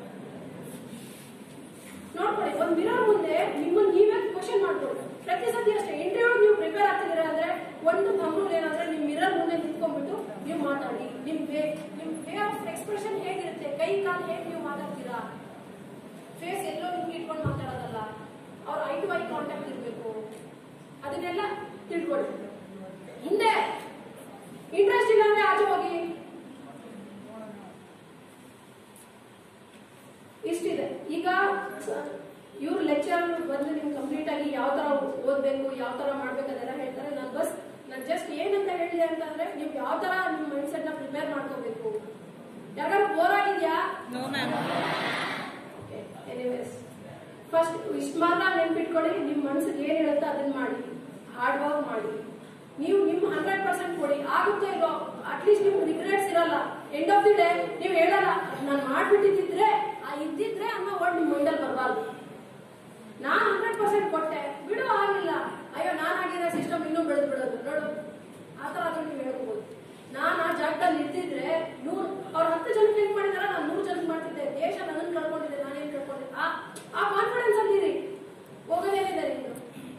ನೋಡ್ಕೊಳ್ಳಿ ಒಂದ್ ಮಿರರ್ ಮುಂದೆ ನಿಮ್ಮನ್ನ ನೀವೇ ಕ್ವಶನ್ ಮಾಡ್ಕೊಳ್ಳಿ ಪ್ರತಿ ಸತಿ ಅಷ್ಟೇ ಇಂಟರ್ವ್ಯೂ ನೀವು ಪ್ರಿಪೇರ್ ಆಗ್ತಿದ್ದೀರಾ ಅಂದ್ರೆ ಒಂದು ಕಂಪ್ರೂವ್ ಏನಂದ್ರೆ ನಿಮ್ ಮಿರರ್ ಮುಂದೆ ನಿಂತ್ಕೊಂಡ್ಬಿಟ್ಟು ನೀವು ಮಾತಾಡಿ ನಿಮ್ ವೇ ನಿಮ್ ವೇ ಆಫ್ ಎಕ್ಸ್ಪ್ರೆಷನ್ ಹೇಗಿರುತ್ತೆ ಕೈ ಕಾಲು ಹೇಗೆ ನೀವು ಮಾತಾಡ್ತೀರಾ ಫೇಸ್ ಎಲ್ಲೋ ನಿಮ್ಗೆ ಇಟ್ಕೊಂಡು ಮಾತಾಡೋದಲ್ಲ ಅವ್ರ ಐ ಟು ಐ ಕಾಂಟ್ಯಾಕ್ಟ್ ಇರಬೇಕು ಅದನ್ನೆಲ್ಲ ತಿಳ್ಕೊಳ್ಳಿ ಹಿಂದೆ ಇಂಟ್ರೆಸ್ಟ್ ಇಲ್ಲ ಅಂದ್ರೆ ಆಚೆ ಹೋಗಿ ಇಷ್ಟಿದೆ ಈಗ ಇವ್ರ ಲೆಕ್ಚರ್ ಬಂದು ನಿಮ್ಗೆ ಕಂಪ್ಲೀಟ್ ಆಗಿ ಯಾವ ತರ ಓದ್ಬೇಕು ಯಾವ ತರ ಮಾಡ್ಬೇಕು ಅದೆಲ್ಲ ಹೇಳ್ತಾರೆ ನಾನು ಬಸ್ ನಾನು ಜಸ್ಟ್ ಏನಂತ ಹೇಳಿದೆ ಅಂತಂದ್ರೆ ನೀವು ಯಾವ ತರ ನಿಮ್ ಮೈಂಡ್ ಸೆಟ್ ನ ಪ್ರಿಪೇರ್ ಮಾಡ್ಕೋಬೇಕು ಯಾಕಂದ್ರೆ ಬೋರ್ ಆಗಿದ್ಯಾ ಎನಿವೇಸ್ ಫಸ್ಟ್ ಇಷ್ಟು ಮಾತ್ರ ನೆನ್ಪಿಟ್ಕೊಳ್ಳಿ ನಿಮ್ ಮನ್ಸಿಗೆ ಏನ್ ಹೇಳುತ್ತೆ ಅದನ್ನ ಮಾಡಿ ಹಾರ್ಡ್ ವರ್ಕ್ ಮಾಡಿ ನೀವು ನಿಮ್ ಹಂಡ್ರೆಡ್ ಪರ್ಸೆಂಟ್ ಕೊಡಿ ಆಗುತ್ತೆ ಇಲ್ವೋ ಅಟ್ಲೀಸ್ಟ್ ನಿಮ್ಗೆ ರಿಗ್ರೆಟ್ಸ್ ಇರಲ್ಲ ಎಂಡ್ ಆಫ್ ದಿ ಡೇ ನೀವು ಹೇಳಲ್ಲ ನಾನು ಮಾಡ್ಬಿಟ್ಟಿದ್ರೆ ಆ ಇದ್ದಿದ್ರೆ ಅನ್ನೋ ವರ್ಡ್ ನಿಮ್ ಮೈಂಡಲ್ಲಿ ಬರಬಾರ್ದು ನಾನ್ ಹಂಡ್ರೆಡ್ ಪರ್ಸೆಂಟ್ ಕೊಟ್ಟೆ ಬಿಡು ಆಗಿಲ್ಲ ಅಯ್ಯೋ ನಾನ್ ಆಗಿರೋ ಸಿಸ್ಟಮ್ ಇನ್ನೂ ಬೆಳೆದು ಬಿಡೋದು ನೋಡು ಆ ತರ ಆದ್ರೂ ನೀವು ಹೇಳ್ಬೋದು ನಾನ್ ಆ ಜಾಗದಲ್ಲಿ ಇದ್ದಿದ್ರೆ ನೂರ್ ಅವ್ರ ಹತ್ತು ಜನಕ್ಕೆ ಹೆಂಗ್ ಮಾಡಿದಾರ ನಾನು ನೂರು ಜನಕ್ಕೆ ಮಾಡ್ತಿದ್ದೆ ದೇಶ ನನ್ನನ್ನು ಕಳ್ಕೊಂಡಿದ್ದೆ ನಾನೇನ್ ಕಳ್ಕೊಂಡಿದ್ದೆ ಆ ಆ ಕಾನ್ಫಿಡೆನ್ಸ್ ಅಂದಿರಿ ಹೋಗೋದೇನಿದೆ ನಿಮ್ದು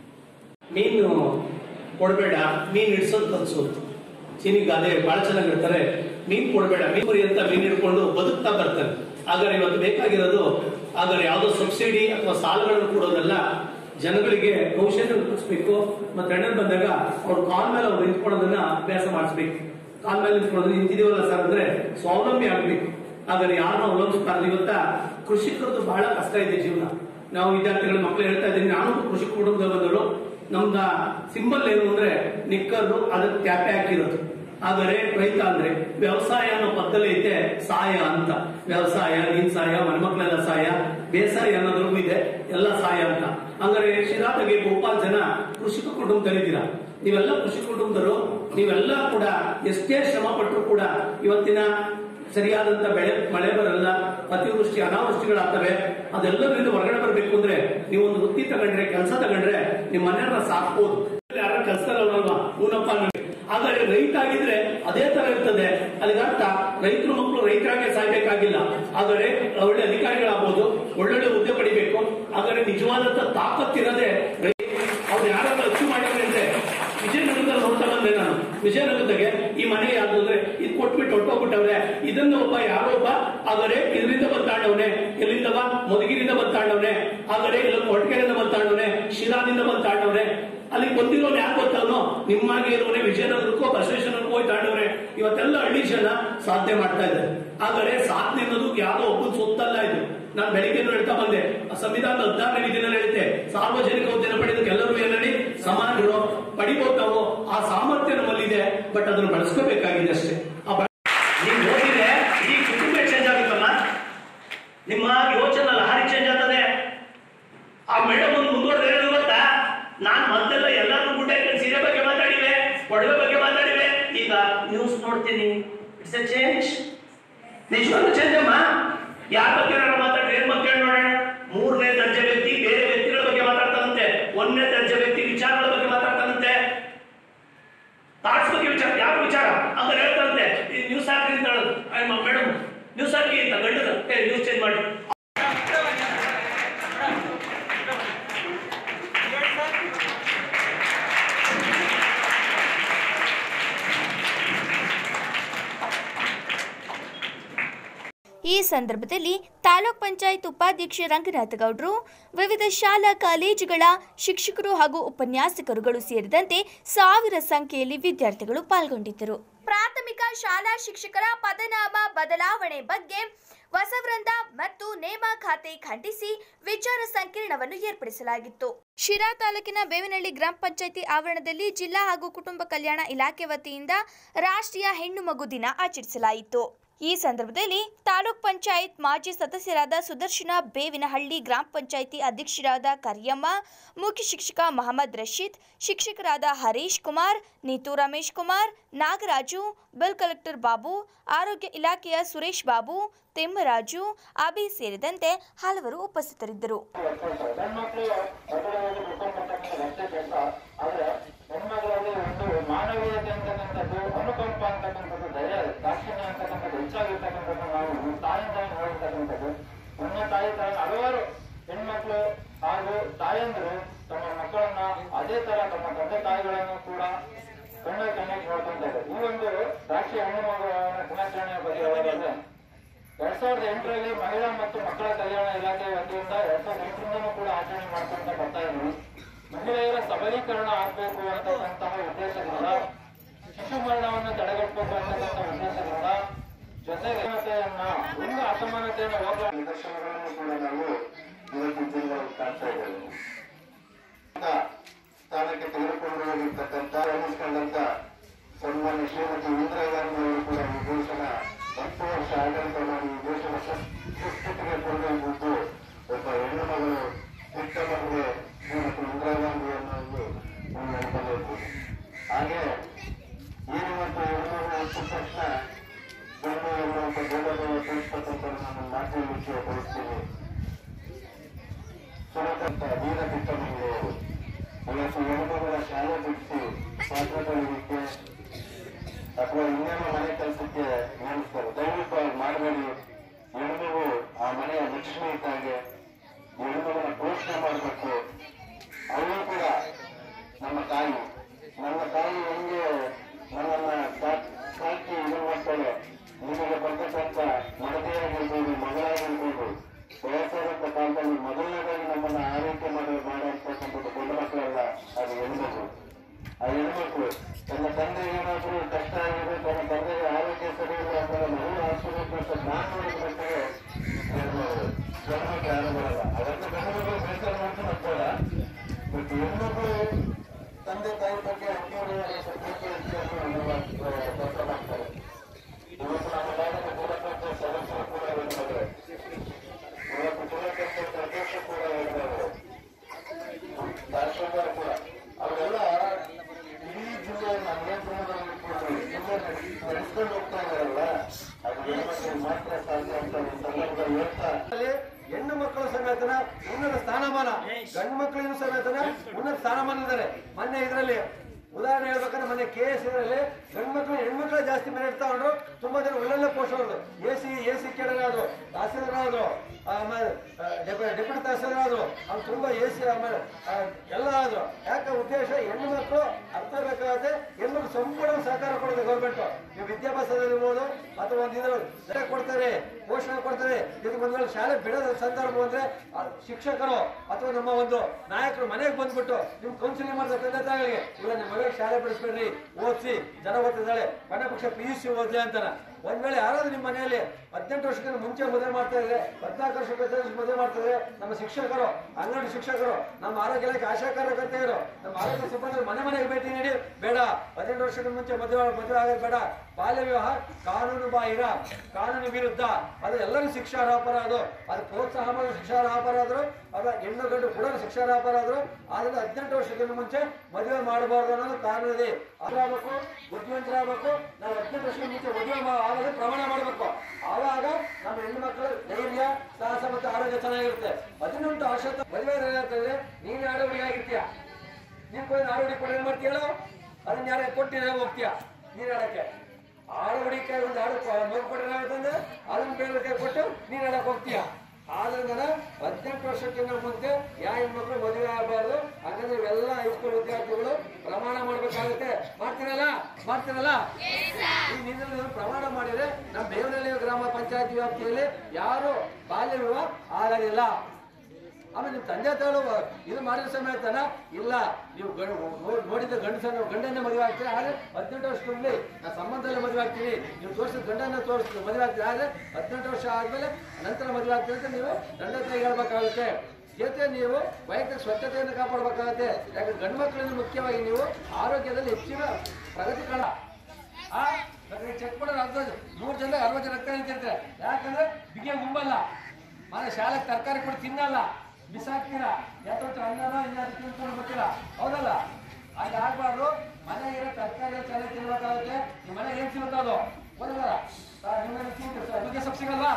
ಮೀನು ಕೊಡಬೇಡ ಮೀನು ಹಿಡ್ಸೋದು ಕಲ್ಸು ಚಿನಿಗ ಅದೇ ಬಹಳ ಚೆನ್ನಾಗಿ ಹೇಳ್ತಾರೆ ಮೀನ್ ಕೊಡಬೇಡ ಮೀನ್ ಕುರಿ ಅಂತ ಮೀನ್ ಹಿಡ್ಕೊಂಡು ಬದುಕ್ತಾ ಬರ್ತಾನೆ ಹಾಗಾದ್ರೆ ಇವತ್ತು ಬೇಕಾಗಿರೋದು ಹಾಗಾದ್ರೆ ಯಾವುದೋ ಸಬ್ಸಿಡಿ ಅಥವಾ ಸಾಲಗಳನ್ನು ಕೊಡೋದಲ್ಲ ಜನಗಳಿಗೆ ಕೌಶಲ್ಯ ಕಲಿಸ್ಬೇಕು ಮತ್ತೆ ಹಣ್ಣಲ್ಲಿ ಬಂದಾಗ ಅವ್ರ ಕಾಲ್ ಮೇಲೆ ಅವ್ರು ನಿಂತ್ಕೊಳ್ಳೋದನ್ನ ಅಭ್ಯಾಸ ಮಾಡಿಸ್ಬೇಕು ಕಾಲ್ ಮೇಲೆ ನಿಂತ್ಕೊಳ್ಳೋದು ನಿಂತಿದೀವಲ್ಲ ಸರ್ ಅಂದ್ರೆ ಸ್ವಾವಲಂಬಿ ಆಗ್ಬೇಕು ಹಾಗಾದ್ರೆ ಯಾರನ್ನ ಅವಲಂಬಿಸ್ತಾರೆ ಇವತ್ತ ಕೃಷಿಕರದ್ದು ಬಹಳ ಕಷ್ಟ ಇದೆ ಜೀವನ ನಾವು ವಿದ್ಯಾರ್ಥಿಗಳ ಮಕ್ಕಳು ಹೇಳ್ತಾ ಇದ್ದೀನಿ ನಾನು ಕೃಷಿ ಕುಟುಂಬದಲ್ಲಿ ಬಂದವರು ನಮ್ದ ಸಿಂಬಲ್ ಏನು ಅಂದ್ರೆ ನಿಕ್ಕರು ಅದಕ್ಕೆ ಕ್ಯಾಪೆ ಹಾಕಿರೋದು ಆದರೆ ರೈತ ಅಂದ್ರೆ ವ್ಯವಸಾಯ ಅನ್ನೋ ಪದ್ಧತಿ ಐತೆ ಸಾಯ ಅಂತ ವ್ಯವಸಾಯ ನೀನ್ ಸಾಯ ಮನ್ಮಕ್ಳೆಲ್ಲ ಸಾಯ ಬೇಸಾಯ ಅನ್ನೋದ್ರಿಗೂ ಇದೆ ಎಲ್ಲ ಸಾಯ ಅಂತ ಹಂಗಾರೆ ಶಿರಾಟಗೆ ಗೋಪಾಲ್ ಜನ ಕೃಷಿಕ ಕುಟುಂಬದಲ್ಲಿದ್ದೀರಾ ನೀವೆಲ್ಲ ಕೃಷಿ ಕುಟುಂಬದರು ನೀವೆಲ್ಲ ಕೂಡ ಎಷ್ಟೇ ಶ್ರಮ ಪಟ್ಟರು ಕೂಡ ಇವತ್ತಿನ ಸರಿಯಾದಂತ ಬೆಳೆ ಮಳೆ ಬರಲ್ಲ ಅತಿವೃಷ್ಟಿ ಅನಾವೃಷ್ಟಿಗಳಾಗ್ತವೆ ಅದೆಲ್ಲದರಿಂದ ಹೊರಗಡೆ ಬರಬೇಕು ಅಂದ್ರೆ ನೀವು ಒಂದು ವೃತ್ತಿ ತಗೊಂಡ್ರೆ ಕೆಲಸ ತಗೊಂಡ್ರೆ ನಿಮ್ಮ ಮನೆಯವ್ರನ್ನ ಸಾಕ್ಬೋದು ಯಾರ ಕೆಲಸದಲ್ಲವಲ್ವಾ ಊನಪ್ಪ ಅನ್ನೋದು. ಹಾಗಾದ್ರೆ ರೈತ ಆಗಿದ್ರೆ ಅದೇ ತರ ಇರ್ತದೆ ಅರ್ಥ ರೈತರು ಮಕ್ಕಳು ರೈತರಾಗೆ ಸಾಯ್ಬೇಕಾಗಿಲ್ಲ ಆದರೆ ಒಳ್ಳೆ ಅಧಿಕಾರಿಗಳಾಗ್ಬೋದು ಒಳ್ಳೊಳ್ಳೆ ಹುದ್ದೆ ಪಡಿಬೇಕು ಹಾಗಾದ್ರೆ ನಿಜವಾದಂತ ತಾಕತ್ತಿರದೆ ರೈ- ಅವ್ರು ಯಾರಾದ್ರೂ ಅಚ್ಚು ಮಾಡಿದ್ರೆ ಅಂದ್ರೆ ವಿಜಯನಗರದಲ್ಲಿ ನೋಡ್ತಾ ಬಂದೆ ನಾನು ವಿಜಯನಗರದಾಗೆ ಈ ಮನೆ ಯಾವ್ದು ಅಂದ್ರೆ ಇದು ಕೊಟ್ಬಿಟ್ಟು ಹೊಟ್ಟೋಗ್ಬಿಟ್ಟವ್ರೆ ಇದನ್ನ ಒಬ್ಬ ಯಾರೋ ಒಬ್ಬ ಆದರೆ ಇದರಿಂದ ಬಂತಾಂಡವನೆ ಎಲ್ಲಿಂದವ ಮಧುಗಿರಿಂದ ಬಂತಾಂಡವನೆ ಆದರೆ ಇಲ್ಲ ಕೊಟ್ಗೆರೆಯಿಂದ ಬಂತಾಂಡವನೆ ಶಿರಾದಿಂದ ಬಂತಾಂಡವನೆ ಅಲ್ಲಿ ಬಂದಿರೋನು ಯಾರು ಗೊತ್ತವನು ನಿಮ್ಮಾಗೆ ಇರೋನೆ ವಿಜಯನಗರಕ್ಕೋ ಬಸವೇಶ್ವರಕ್ಕೂ ಹೋಗಿ ತಾಂಡವ್ರೆ ಇವತ್ತೆಲ್ಲ ಹಳ್ಳಿ ಜನ ಸಾಧನೆ ಮಾಡ್ತಾ ಇದ್ದಾರೆ ಆದರೆ ಸಾಧನೆ ಅನ್ನೋದು ಯಾವ್ದೋ ಒಬ್ಬನ ಸೊತ್ತಲ್ಲ ಇದು ನಾನು ಬೆಳಿಗ್ಗೆ ಹೇಳ್ತಾ ಬಂದೆ ಆ ಸಂವಿಧಾನದ ಹದಿನಾರನೇ ವಿಧಿನಲ್ಲಿ ಹೇಳುತ್ತೆ ಸಾರ್ವಜನಿಕ ಹುದ್ದೆನ ಪಡೆದಕ್ಕೆ ಎಲ್ಲರೂ ಏನಲ್ಲಿ ಸಮಾನರು ಪಡಿಬಹುದು ನಾವು ಆ ಸಾಮರ್ಥ್ಯ ನಮ್ಮಲ್ಲಿದೆ ಬಟ್ ಅದನ್ನು ಬಳಸ್ಕೋಬೇಕಾಗಿದೆ ಅಷ್ಟೇ ಆ ಬ- ನೀವು ಓದಿದ್ರೆ ಇಡೀ ಕುಟುಂಬ ಚೇಂಜ್ ಆಗುತ್ತಲ್ಲ ನಿಮ್ಮ ನಾನು ಮೊದಲೆಲ್ಲ ಎಲ್ಲರೂ ಗುಡ್ಡೆ ಸೀರೆ ಬಗ್ಗೆ ಮಾತಾಡಿವೆ ಒಡವೆ ಬಗ್ಗೆ ಮಾತಾಡಿವೆ ಈಗ ನ್ಯೂಸ್ ನೋಡ್ತೀನಿ ಇಟ್ಸ್ ಎ ಚೇಂಜ್ ನಿಜವಾಗ್ಲೂ ಚೇಂಜ್ ಅಮ್ಮ ಯಾರ ಬಗ್ಗೆ ನಾನು ಮಾತಾಡ್ರಿ ಏನ್ ಬಗ್ಗೆ ನೋಡೋಣ ಮೂರನೇ ದರ್ಜೆ ವ್ಯಕ್ತಿ ಬೇರೆ ವ್ಯಕ್ತಿಗಳ ಬಗ್ಗೆ ಮಾತಾಡ್ತಾನಂತೆ ಒಂದನೇ ದರ್ಜೆ ವ್ಯಕ್ತಿ ವಿಚಾರಗಳ ಬಗ್ಗೆ ಮಾತಾಡ್ತಾನಂತೆ ಥಾಟ್ಸ್ ಬಗ್ಗೆ ವಿಚಾರ ಯಾವ ವಿಚಾರ ಅಂತ ಹೇಳ್ತಾರಂತೆ ಈ ನ್ಯೂಸ್ ಹಾಕ್ರಿ ಅಂತ ಹೇಳೋದು ಮೇಡಮ್ ನ್ಯೂಸ್ ಹಾಕಿ ಅಂತ ಗಂಡದ ನ್ಯೂಸ್ ಚೇಂಜ್ ಮಾಡಿ ಈ ಸಂದರ್ಭದಲ್ಲಿ ತಾಲೂಕ್ ಪಂಚಾಯತ್ ಉಪಾಧ್ಯಕ್ಷ ರಂಗನಾಥ ಗೌಡ್ರು ವಿವಿಧ ಶಾಲಾ ಕಾಲೇಜುಗಳ ಶಿಕ್ಷಕರು ಹಾಗೂ ಉಪನ್ಯಾಸಕರುಗಳು ಸೇರಿದಂತೆ ಸಾವಿರ ಸಂಖ್ಯೆಯಲ್ಲಿ ವಿದ್ಯಾರ್ಥಿಗಳು ಪಾಲ್ಗೊಂಡಿದ್ದರು ಪ್ರಾಥಮಿಕ ಶಾಲಾ ಶಿಕ್ಷಕರ ಪದನಾಮ ಬದಲಾವಣೆ ಬಗ್ಗೆ ಹೊಸವೃಂದ ಮತ್ತು ನೇಮಕಾತಿ ಖಂಡಿಸಿ ವಿಚಾರ ಸಂಕಿರಣವನ್ನು ಏರ್ಪಡಿಸಲಾಗಿತ್ತು ಶಿರಾ ತಾಲೂಕಿನ ಬೇವಿನಹಳ್ಳಿ ಗ್ರಾಮ ಪಂಚಾಯಿತಿ ಆವರಣದಲ್ಲಿ ಜಿಲ್ಲಾ ಹಾಗೂ ಕುಟುಂಬ ಕಲ್ಯಾಣ ಇಲಾಖೆ ವತಿಯಿಂದ ರಾಷ್ಟ್ರೀಯ ಹೆಣ್ಣು ಮಗು ದಿನ ಆಚರಿಸಲಾಯಿತು ಈ ಸಂದರ್ಭದಲ್ಲಿ ತಾಲೂಕ್ ಪಂಚಾಯತ್ ಮಾಜಿ ಸದಸ್ಯರಾದ ಸುದರ್ಶನ ಬೇವಿನಹಳ್ಳಿ ಗ್ರಾಮ ಪಂಚಾಯಿತಿ ಅಧ್ಯಕ್ಷರಾದ ಕರಿಯಮ್ಮ ಮುಖ್ಯ ಶಿಕ್ಷಕ ಮಹಮ್ಮದ್ ರಶೀದ್ ಶಿಕ್ಷಕರಾದ ಹರೀಶ್ ಕುಮಾರ್ ನೀತು ರಮೇಶ್ ಕುಮಾರ್ ನಾಗರಾಜು ಬಿಲ್ ಕಲೆಕ್ಟರ್ ಬಾಬು ಆರೋಗ್ಯ ಇಲಾಖೆಯ ಸುರೇಶ್ ಬಾಬು ತಿಮ್ಮರಾಜು ಅಭಿ ಸೇರಿದಂತೆ ಹಲವರು ಉಪಸ್ಥಿತರಿದ್ದರು ಹೆಣ್ಮಕ್ಳು ಮದುವೆಯಾಗಿ ಬಿಟ್ಕೊಂಡ್ಬರ್ತಕ್ಕಂಥದ್ದು ಅಷ್ಟೇ ಕೆಲಸ ಆದ್ರೆ ಹೆಣ್ಮಕ್ಳಲ್ಲಿ ಒಂದು ಮಾನವೀಯತೆ ಅಂತಕ್ಕಂಥದ್ದು ಅನುಕಂಪ ಅಂತಕ್ಕಂಥದ್ದು ಧೈರ್ಯ ದಾಕ್ಷಿಣ್ಯ ಅಂತಕ್ಕಂಥದ್ದು ಹೆಚ್ಚಾಗಿರ್ತಕ್ಕಂಥದ್ದು ನಾವು ತಾಯಿಂದ ನೋಡಿರ್ತಕ್ಕಂಥದ್ದು ನನ್ನ ತಾಯಿ ತಾಯಿ ಹಲವಾರು ಹೆಣ್ಮಕ್ಳು ಹಾಗೂ ತಾಯಂದಿರು ತಮ್ಮ ಮಕ್ಕಳನ್ನ ಅದೇ ತರ ತಮ್ಮ ತಂದೆ ತಾಯಿಗಳನ್ನು ಕೂಡ ಕಣ್ಣ ಕಣ್ಣಿಗೆ ನೋಡ್ಕೊಂತ ಇದ್ದಾರೆ ಈ ಒಂದು ರಾಷ್ಟ್ರೀಯ ಹೆಣ್ಣು ಮಗುವಿನ ದಿನಾಚರಣೆಯ ಬಗ್ಗೆ ಹೇಳೋದಾದ್ರೆ ಎರಡ್ ಸಾವಿರದ ಎಂಟರಲ್ಲಿ ಮಹಿಳಾ ಮತ್ತು ಮಕ್ಕಳ ಕಲ್ಯಾಣ ಇಲಾಖೆ ವತಿಯಿಂದ ಎರಡ್ ಸಾವಿರದ ಎಂಟರಿಂದನೂ ಕೂಡ ಆಚರಣೆ ಮಾಡ್ಕೊಂತ ಬರ್ತಾ ಇದ್ವಿ ಮಹಿಳೆಯರ ಸಬಲೀಕರಣ ಆಗ್ಬೇಕು ಅಂತಕ್ಕಂತಹ ಉದ್ದೇಶದಿಂದ ಶಿಶು ಮರಣವನ್ನು ತಡೆಗಟ್ಟಬೇಕು ಅಂತಕ್ಕಂಥ ಉದ್ದೇಶದಿಂದ ಜೊತೆಗೆ ಅಸಮಾನತೆಯನ್ನ ಒಂದು ಅಸಮಾನತೆಯನ್ನು ಹೋಗುವ ನಿದರ್ಶನಗಳನ್ನು ಕೂಡ ನಾವು ಇವತ್ತಿನ ದಿನಗಳಲ್ಲಿ ಕಾಣ್ತಾ ಇದ್ದೇವೆ ಅಂತ ಸ್ಥಾನಕ್ಕೆ ತೆಗೆದುಕೊಂಡು ಹೋಗಿರ್ತಕ್ಕಂಥ ಅನ್ನಿಸ್ಕೊಂಡಂತ ಸನ್ಮಾನ್ಯ ಶ್ರೀಮತಿ ಇಂದಿರಾ ಗಾಂಧಿ ಅವರು ಕೂಡ ಈ ದೇಶದ ಹತ್ತು ವರ್ಷ ಆಡಳಿತ ಮಾಡಿ ಈ ದೇಶದ ಸುಸ್ಥಿತಿಗೆ ಕೊಂಡೊಯ್ದಿದ್ದು ಒಬ್ಬ ಹೆಣ್ಣು ಮಗಳು ಪುಟ್ಟ ಮಗಳಿಗೆ ಶ್ರೀಮತಿ ಇಂದಿರಾ ಗಾಂಧಿ ಅನ್ನೋದು ನಾವು ನೆನಪಬೇಕು ಹಾಗೆ ಏನಿವತ್ತು ಹೆಣ್ಣು ಮಗಳು ಹುಟ್ಟಿದ ತಕ್ಷಣ ಗಂಡು ಎನ್ನುವಂತ ಭೇದಭಾವ ತಿಳಿಸ್ತಕ್ಕಂಥ ನಾನು ಮಾತನಾಡಲಿಕ್ಕೆ ಬಯಸ್ತೀನಿ ಸುರತಂತ ವೀರ ಬಿಟ್ಟ ಮಹಿಳೆಯರು ಇವತ್ತು ಹೆಣ್ಣುಮಗಳ ಶಾಲೆ ಬಿಡಿಸಿ ಪಾತ್ರಗಳಿಗೆ ಅಥವಾ ಇನ್ನೇನೋ ಮನೆ ಕೆಲಸಕ್ಕೆ ನೇಮಿಸ್ತಾರೆ ದಯವಿಟ್ಟು ಅವ್ರು ಮಾಡಬೇಡಿ ಹೆಣ್ಮಗು ಆ ಮನೆಯ ಲಕ್ಷ್ಮಿ ಇದ್ದಾಗೆ ಹೆಣ್ಮಗನ ಘೋಷಣೆ ಮಾಡಬೇಕು ಅವಳು ಕೂಡ ನಮ್ಮ ತಾಯಿ ನನ್ನ ತಾಯಿ ಹೆಂಗೆ ನನ್ನನ್ನ ಸಾ- ಸಾಕಿ ಇದು ಮಾಡ್ತಾಳೆ ನಿಮಗೆ ಬರ್ತಕ್ಕಂಥ ಮಡದಿಯಾಗಿರ್ಬೋದು ಮಗಳಾಗಿರ್ಬೋದು ವಯಸ್ಸಾದಂತ ಕಾಲದಲ್ಲಿ ಮೊದಲನೇದಾಗಿ ನಮ್ಮನ್ನ ಆರೈಕೆ ಮಾಡಿ ಮಾಡಿರ್ತಕ್ಕಂಥದ್ದು ಗಂಡು ಮಕ್ಕಳಲ್ಲ ಅದು ಹೆಣ್ಮಕ್ಳು ಆ ಹೆಣ್ಮಕ್ಳು ತನ್ನ ತಂದೆ ಏನಾದ್ರೂ ಕಷ್ಟ ಆಗಿದೆ ತನ್ನ ತಂದೆಗೆ ಆರೋಗ್ಯ ಸರಿ ಇಲ್ಲ ಅಂತ ಮಗು ಹಾಸ್ಪಿಟಲ್ ಅಂತ ನಾನು ನೋಡಿದ ಮಟ್ಟಿಗೆ ಹೆಣ್ಮಗಳು ಗಂಡು ಯಾರು ಬರಲ್ಲ ಅವತ್ತು ಗಂಡು ಮಗಳು ಬೇಸರ ಮಾಡ್ಕೊಂಡು ಬೇಡ ಬಟ್ ಹೆಣ್ಮಕ್ಳು ತಂದೆ ತಾಯಿ ಬಗ್ಗೆ ಅನ್ಯೋನ್ಯವಾದ ಪ್ರೀತಿ ಕೆಲಸ ಮಾಡ್ತಾರೆ ಇವತ್ತು ನಮ್ಮ ಭಾಗದ ಪುರಸಭೆ ಸದಸ್ಯರು ಕೂಡ ಹೇಳಿದ್ದಾರೆ ಇವತ್ತು ಪುರಸಭೆ ಅಧ್ಯಕ್ಷ ಕೂಡ ಹೇಳಿದ್ದಾರೆ ತಹಶೀಲ್ದಾರ್ ಕೂಡ ಅವರೆಲ್ಲ ಇಡೀ ಜಿಲ್ಲೆಯನ್ನ ನಿಯಂತ್ರಣದಲ್ಲಿ ಇಟ್ಕೊಂಡು ಜಿಲ್ಲೆ ನಡೆಸ್ಕೊಂಡು ಹೋಗ್ತಾ ಇದಾರಲ್ಲ ಅದು ಹೆಣ್ಮಕ್ಳಿಗೆ ಮಾತ್ರ ಸಾಧ್ಯ ಅಂತ ಈ ಸಂದರ್ಭದಲ್ಲಿ ಹೇಳ್ತಾ ಹೆಣ್ಣು ಮಕ್ಕಳ ಸಮೇತನ ಉನ್ನತ ಸ್ಥಾನಮಾನ ಗಂಡು ಮಕ್ಕಳಿಗೂ ಸಮೇತನ ಉನ್ನತ ಸ್ಥಾನಮಾನ ಇದ್ದಾರೆ ಮೊನ್ನೆ ಇದರಲ್ಲಿ ಉದಾಹರಣೆ ಹೇಳ್ಬೇಕಂದ್ರೆ ಮೊನ್ನೆ ಕೆ ಎಸ್ ಇದರಲ್ಲಿ ಗಂಡು ಮಕ್ಕಳು ಹೆಣ್ಮಕ್ಳು ಜಾಸ್ತಿ ಮೇಲೆ ಇಡ್ತಾ ಉಂಟು ತುಂಬಾ ಜನ ಒಳ್ಳೊಳ್ಳೆ ಪೋಸ್ಟ್ ಅವರು ಎ ಸಿ ಎ ಸಿ ಕೇಡರಾದ್ರು ತಹಸೀಲ್ದಾರಾದ್ರು ಆಮೇಲೆ ಡೆಪ್ಯೂಟಿ ತಹಸೀಲ್ದಾರಾದ್ರು ಅವ್ರು ತುಂಬಾ ಎ ಸಿ ಆಮೇಲೆ ಆ, ಎಲ್ಲ ಆದ್ರು ಯಾಕೆ ಉದ್ದೇಶ ಹೆಣ್ಣು ಮಕ್ಕಳು ಅರ್ಥ ಬೇಕಾಗುತ್ತೆ ಹೆಣ್ಮಕ್ಳು ಸಂಪೂರ್ಣ ಸಹಕಾರ ಕೊಡುತ್ತೆ ಗೌರ್ಮೆಂಟ್ ನೀವು ವಿದ್ಯಾಭ್ಯಾಸದಲ್ಲಿರ್ಬೋದು ಅಥವಾ ಒಂದು ಇದ್ರ ದರ ಕೊಡ್ತಾರೆ ಪೋಷಣೆ ಕೊಡ್ತಾರೆ ಇದಕ್ಕೆ ಒಂದು ವೇಳೆ ಶಾಲೆ ಬಿಡೋದ ಸಂದರ್ಭ ಅಂದ್ರೆ ಆ ಶಿಕ್ಷಕರು ಅಥವಾ ನಮ್ಮ ಒಂದು ನಾಯಕರು ಮನೆಗೆ ಬಂದ್ಬಿಟ್ಟು ನಿಮ್ ಕೌನ್ಸಿಲಿಂಗ್ ಮಾಡ್ತಾರೆ ತಂದೆ ತಾಯಿಗಳಿಗೆ ಇಲ್ಲ ನಿಮ್ಮ ಮಗಳಿಗೆ ಶಾಲೆ ಬಿಡಿಸ್ಬೇಡ್ರಿ ಓದಿಸಿ ಜನ ಓದ್ತಿದ್ದಾಳೆ ಕೊನೆ ಪಕ್ಷ ಪಿ ಯು ಸಿ ಓದ್ಲಿ ಅಂತಾರ ಒಂದ್ ವೇಳೆ ಯಾರಾದ್ರೂ ನಿಮ್ಮ ಮನೆಯಲ್ಲಿ ಹದಿನೆಂಟು ವರ್ಷಕ್ಕಿಂತ ಮುಂಚೆ ಮದುವೆ ಮಾಡ್ತಾ ಇದ್ರೆ ಹದಿನಾಲ್ಕು ವರ್ಷ ಮದುವೆ ಮಾಡ್ತಾರೆ ನಮ್ಮ ಶಿಕ್ಷಕರು ಅಂಗನವಾಡಿ ಶಿಕ್ಷಕರು ನಮ್ಮ ಆರೋಗ್ಯ ಇಲಾಖೆ ಆಶಾ ಕಾರ್ಯಕರ್ತೆಯರು ನಮ್ಮ ಆರೋಗ್ಯ ಸಿಬ್ಬಂದಿ ಮನೆ ಮನೆಗೆ ಭೇಟಿ ನೀಡಿ ಬೇಡ ಹದಿನೆಂಟು ವರ್ಷಕ್ಕಿಂತ ಮುಂಚೆ ಮದುವೆ ಮದುವೆ ಆಗೋದು ಬೇಡ ಬಾಲ್ಯ ವಿವಾಹ ಕಾನೂನು ಬಾಹಿರ ಕಾನೂನು ವಿರುದ್ಧ ಅದು ಎಲ್ಲರೂ ಶಿಕ್ಷಾರ್ಹ ಅಪರಾಧ ಅದು ಪ್ರೋತ್ಸಾಹ ಮಾಡೋ ಶಿಕ್ಷಾರ್ಹ ಅಪರಾಧರು ಅದ ಹೆಣ್ಣು ಗಂಡು ಕೂಡ ಶಿಕ್ಷಾರ್ಹ ಅಪರಾಧರು ಆದ್ರೆ ಹದಿನೆಂಟು ವರ್ಷಕ್ಕಿಂತ ಮುಂಚೆ ಮದುವೆ ಮಾಡಬಾರ್ದು ಅನ್ನೋದು ಕಾನೂನು ಇದೆ ಅದಾಗಬೇಕು ಬುದ್ಧಿವಂತರಾಗಬೇಕು ನಾವು ಹದಿನೆಂಟು ವರ್ಷದ ಮುಂಚೆ ಮದುವೆ ಮಾ- ಆಗದೆ ಪ್ರಮಾಣ ಮಾಡಬೇಕು ಆವಾಗ ನಮ್ಮ ಹೆಣ್ಣು ಮಕ್ಕಳು ಧೈರ್ಯ ಸಾಹಸ ಮತ್ತು ಆರೋಗ್ಯ ಚೆನ್ನಾಗಿರುತ್ತೆ ಹದಿನೆಂಟು ವರ್ಷ ತ- ಮದುವೆ ಏನಾಗ್ತದೆ ನೀನು ಆಡೋಡಿ ಆಗಿರ್ತೀಯ ನೀನ್ ಕೊಡಿ ಆಡೋಡಿ ಕೊಡಿ ಏನ್ ಮಾಡ್ತೀಯಲ್ಲ ಅದನ್ನ ಯಾರೇ ಕೊಟ್ಟು ನೀನು ಹೋಗ್ತೀಯ ನೀನ್ ಆಡಕ್ಕೆ ಆಡೋಡಿ ಕೈ ಒಂದು ಆಡು ಮಗು ಕೊಟ್ಟರೆ ಏನಾಗುತ್ತಂದ್ರೆ ಅದನ್ನ ಬೇರೆ ಕೈ ಕೊಟ್ಟು ನೀನ್ ಆಡಕ್ ಹೋಗ್ತೀಯ ಆದ್ರಿಂದ ಹದಿನೆಂಟು ವರ್ಷಕ್ಕಿಂತ ಮುಂಚೆ ಯಾವ ಹೆಣ್ಮಕ್ಳು ಮದುವೆ ಆಗಬಾರ್ದು ಹಾಗಾದ್ರೆ ಇವೆಲ್ಲ ಹೈಸ್ಕೂಲ್ ವಿದ್ಯಾರ್ಥಿಗಳು ಪ್ರಮಾಣ ಮಾಡ್ಬೇಕಾಗುತ್ತೆ ಮಾಡ್ತೀರಲ್ಲ ಮಾಡ್ತೀರಲ್ಲ ಈ ನಿಟ್ಟಿನಲ್ಲಿ ಪ್ರಮಾಣ ಮಾಡಿದ್ರೆ ನಮ್ಮ ಬೇವನಹಳ್ಳಿ ಗ್ರಾಮ ಪಂಚಾಯತಿ ವ್ಯಾಪ್ತಿಯಲ್ಲಿ ಯಾರು ಬಾಲ್ಯ ವಿವಾಹ ಆಗಲಿಲ್ಲ ಆಮೇಲೆ ನಿಮ್ಮ ತಂದೆ ತಾಳು ಇದು ಮಾಡಿದ ಸಮೇತನ ಇಲ್ಲ ನೀವು ಗಂಡು- ನೋ- ನೋಡಿದ ಗಂಡಸನ್ನು ಗಂಡನ್ನೇ ಮದುವೆ ಆಗ್ತೀರಿ ಆದರೆ ಹದಿನೆಂಟು ವರ್ಷದಲ್ಲಿ ನಾ ಸಂಬಂಧದಲ್ಲಿ ಮದುವೆ ಆಗ್ತೀನಿ ನೀವು ತೋರಿಸಿದ ಗಂಡನ್ನ ತೋರಿಸ್ ಮದುವೆ ಆಗ್ತೀರಿ ಆದರೆ ಹದಿನೆಂಟು ವರ್ಷ ಆದಮೇಲೆ ನಂತರ ಮದುವೆ ಆಗ್ತೀರಿ ಅಂತ ನೀವು ತಂದೆ ತಾಯಿ ಹೇಳ್ಬೇಕಾಗುತ್ತೆ ಜೊತೆ ನೀವು ವೈಯಕ್ತಿಕ ಸ್ವಚ್ಛತೆಯನ್ನು ಕಾಪಾಡಬೇಕಾಗುತ್ತೆ ಯಾಕಂದ್ರೆ ಗಂಡು ಮಕ್ಕಳನ್ನು ಮುಖ್ಯವಾಗಿ ನೀವು ಆರೋಗ್ಯದಲ್ಲಿ ಹೆಚ್ಚಿನ ಪ್ರಗತಿ ಕಾಣ ಆ ಚೆಕ್ ಮಾಡೋದು ಅರ್ಧ ನೂರು ಜನ ಅರವತ್ತು ಜನ ರಕ್ತ ನಿಂತಿರ್ತಾರೆ ಯಾಕಂದ್ರೆ ಬಿಗೆ ಮುಂಬಲ್ಲ ಮನೆ ಶಾಲೆಗೆ ತರಕಾರಿ ಕೊಟ್ಟು ತಿನ್ನಲ್ಲ ಬಿಸಾಕ್ತೀರಾ ಯಾಕೆ ಅನ್ನನ ಇನ್ನಾದ್ರು ತಿನ್ಕೊಂಡು ಬರ್ತೀರಾ ಹೌದಲ್ಲ ಹಾಗೆ ಆಗ್ಬಾರ್ದು ಮನೆಗಿರೋ ತರಕಾರಿ ಚೆನ್ನಾಗಿ ತಿನ್ಬೇಕಾಗುತ್ತೆ ನಿಮ್ಮ ಮನೆ ಏನ್ ಸಿಗುತ್ತೆ ಅದು ಹೌದಲ್ಲ ಸರ್ ನಿಮ್ಮನೆ ತಿಂತೀರಿ ಸರ್ ನುಗ್ಗೆ ಸೊಪ್ಪು ಸಿಗಲ್ವಾ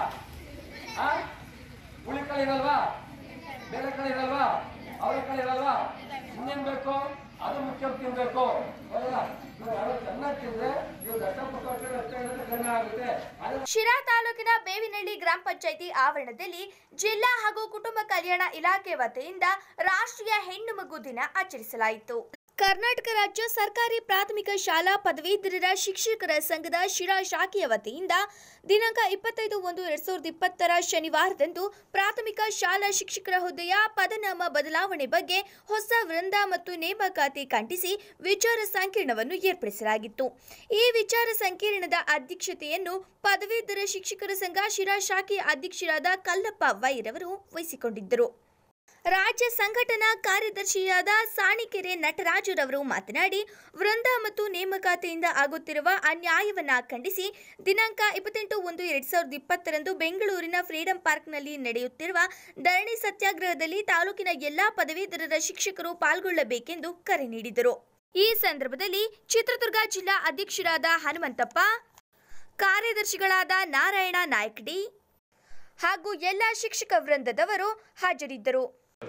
ಆ ಹುಳಿಕಾಳು ಇರಲ್ವಾ ಬೇರೆ ಕಡೆ ಇರಲ್ವಾ ಅವ್ರ ಕಡೆ ಇರಲ್ವಾ ಇನ್ನೇನ್ ಬೇಕು ಅದು ಮುಖ್ಯ ತಿನ್ಬೇಕು ಹೌದಲ್ಲ ನೀವು ಯಾರೋ ಚೆನ್ನಾಗಿ ತಿಂದ್ರೆ ನೀವು ಕಷ್ಟಪಟ್ಟು ಅಷ್ಟೇ ಕಡಿಮೆ ಆಗುತ್ತೆ ಅದೇ ಶಿರಾ ತಾಲೂಕಿನ ಬೇವಿನಹಳ್ಳಿ ಗ್ರಾಮ ಪಂಚಾಯಿತಿ ಆವರಣದಲ್ಲಿ ಜಿಲ್ಲಾ ಹಾಗೂ ಕುಟುಂಬ ಕಲ್ಯಾಣ ಇಲಾಖೆ ವತಿಯಿಂದ ರಾಷ್ಟ್ರೀಯ ಹೆಣ್ಣು ಮಗು ದಿನ ಆಚರಿಸಲಾಯಿತು ಕರ್ನಾಟಕ ರಾಜ್ಯ ಸರ್ಕಾರಿ ಪ್ರಾಥಮಿಕ ಶಾಲಾ ಪದವೀಧರರ ಶಿಕ್ಷಕರ ಸಂಘದ ಶಿರಾ ಶಾಖೆಯ ವತಿಯಿಂದ ದಿನಾಂಕ ಇಪ್ಪತ್ತೈದು ಒಂದು ಎರಡ್ ಸಾವಿರದ ಇಪ್ಪತ್ತರ ಶನಿವಾರದಂದು ಪ್ರಾಥಮಿಕ ಶಾಲಾ ಶಿಕ್ಷಕರ ಹುದ್ದೆಯ ಪದನಾಮ ಬದಲಾವಣೆ ಬಗ್ಗೆ ಹೊಸ ವೃಂದ ಮತ್ತು ನೇಮಕಾತಿ ಖಂಡಿಸಿ ವಿಚಾರ ಸಂಕಿರಣವನ್ನು ಏರ್ಪಡಿಸಲಾಗಿತ್ತು ಈ ವಿಚಾರ ಸಂಕಿರಣದ ಅಧ್ಯಕ್ಷತೆಯನ್ನು ಪದವೀಧರ ಶಿಕ್ಷಕರ ಸಂಘ ಶಿರಾ ಶಾಖೆಯ ಅಧ್ಯಕ್ಷರಾದ ಕಲ್ಲಪ್ಪ ವೈರವರು ವಹಿಸಿಕೊಂಡಿದ್ದರು ರಾಜ್ಯ ಸಂಘಟನಾ ಕಾರ್ಯದರ್ಶಿಯಾದ ಸಾಣಿಕೆರೆ ನಟರಾಜುರವರು ಮಾತನಾಡಿ ವೃಂದ ಮತ್ತು ನೇಮಕಾತಿಯಿಂದ ಆಗುತ್ತಿರುವ ಅನ್ಯಾಯವನ್ನ ಖಂಡಿಸಿ ದಿನಾಂಕ ಇಪ್ಪತ್ತೆಂಟು ಒಂದು ಎರಡ್ ಸಾವಿರದ ಇಪ್ಪತ್ತರಂದು ಬೆಂಗಳೂರಿನ ಫ್ರೀಡಂ ಪಾರ್ಕ್ನಲ್ಲಿ ನಡೆಯುತ್ತಿರುವ ಧರಣಿ ಸತ್ಯಾಗ್ರಹದಲ್ಲಿ ತಾಲೂಕಿನ ಎಲ್ಲಾ ಪದವೀಧರರ ಶಿಕ್ಷಕರು ಪಾಲ್ಗೊಳ್ಳಬೇಕೆಂದು ಕರೆ ನೀಡಿದರು ಈ ಸಂದರ್ಭದಲ್ಲಿ ಚಿತ್ರದುರ್ಗ ಜಿಲ್ಲಾ ಅಧ್ಯಕ್ಷರಾದ ಹನುಮಂತಪ್ಪ ಕಾರ್ಯದರ್ಶಿಗಳಾದ ನಾರಾಯಣ ನಾಯಕ್ಡಿ ಹಾಗೂ ಎಲ್ಲ ಶಿಕ್ಷಕ ವೃಂದದವರು ಹಾಜರಿದ್ದರು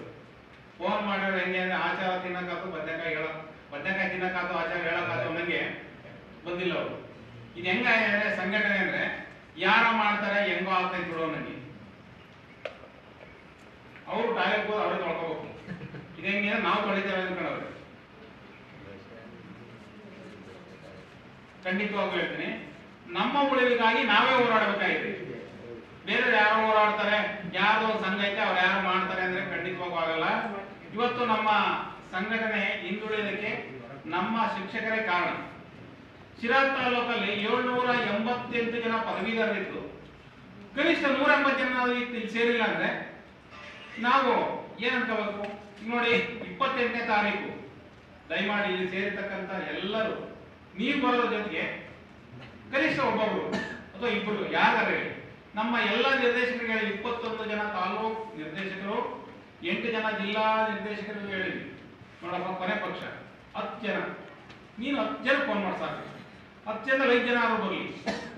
ಫೋನ್ ಮಾಡಿದ್ರೆ ಹೆಂಗೆ ಅಂದ್ರೆ ಆಚಾರ ತಿನ್ನಕ್ಕಾತು ಬದನೆಕಾಯಿ ಹೇಳ ಬದನೆಕಾಯಿ ತಿನ್ನಕ್ಕಾತು ಆಚಾರ ಹೇಳಕ್ಕಾತು ಅನ್ನಂಗೆ ಬಂದಿಲ್ಲ ಅವರು ಇದು ಹೆಂಗ ಅಂದ್ರೆ ಸಂಘಟನೆ ಅಂದ್ರೆ ಯಾರ ಮಾಡ್ತಾರೆ ಹೆಂಗೋ ಆಗ್ತೈತೆ ಬಿಡು ನನಗೆ ಅವರು ಟಾಯ್ಲೆಟ್ ಹೋಗಿ ಅವ್ರೇ ತೊಳ್ಕೋಬೇಕು ಇದು ಹೆಂಗೆ ಅಂದ್ರೆ ನಾವು ತೊಳಿತೇವೆ ಅನ್ಕೊಂಡವ್ರೆ ಖಂಡಿತವಾಗೂ ಹೇಳ್ತೀನಿ ನಮ್ಮ ಉಳಿವಿಗಾಗಿ ನಾವೇ ಹೋರಾಡಬೇಕಾಗಿದೆ ಬೇರೆ ಯಾರೋ ಹೋರಾಡ್ತಾರೆ ಯಾರ್ದೋ ಒಂದು ಸಂಘ ಐತೆ ಅವ್ರು ಯಾರು ಮಾಡ್ತಾರೆ ಅಂದ್ರೆ ಖಂಡಿತವಾಗೂ ಆಗಲ್ಲ ಇವತ್ತು ನಮ್ಮ ಸಂಘಟನೆ ಹಿಂದುಳಿದಕ್ಕೆ ನಮ್ಮ ಶಿಕ್ಷಕರೇ ಕಾರಣ ಶಿರಾ ತಾಲೂಕಲ್ಲಿ ಏಳ್ನೂರ ಎಂಬತ್ತೆಂಟು ಜನ ಪದವೀಧರರಿದ್ದು ಕನಿಷ್ಠ ನೂರ ಎಂಬತ್ತು ಜನ ನಾವು ಇಲ್ಲಿ ಸೇರಿಲ್ಲ ಅಂದ್ರೆ ನಾವು ಏನ್ ಅನ್ಕೋಬೇಕು ಈಗ ನೋಡಿ ಇಪ್ಪತ್ತೆಂಟನೇ ತಾರೀಕು ದಯಮಾಡಿ ಇಲ್ಲಿ ಸೇರಿರ್ತಕ್ಕಂಥ ಎಲ್ಲರೂ ನೀವು ಬರೋದ್ರ ಜೊತೆಗೆ ಕನಿಷ್ಠ ಒಬ್ಬೊಬ್ರು ಅಥವಾ ಇಬ್ಬರು ಯಾರು ನಮ್ಮ ಎಲ್ಲ ನಿರ್ದೇಶಕರಿಗೆ ಹೇಳಿ ಇಪ್ಪತ್ತೊಂದು ಜನ ತಾಲೂಕ್ ನಿರ್ದೇಶಕರು ಎಂಟು ಜನ ಜಿಲ್ಲಾ ನಿರ್ದೇಶಕರಿಗೆ ಹೇಳಿದ್ವಿ ನೋಡಪ್ಪ ಕೊನೆ ಪಕ್ಷ ಹತ್ತು ಜನ ನೀನು ಹತ್ತು ಜನ ಫೋನ್ ಮಾಡಿ ಸಾಕು ಹತ್ತು ಜನ ಐದು ಜನ ಆದ್ರೂ ಬರಲಿ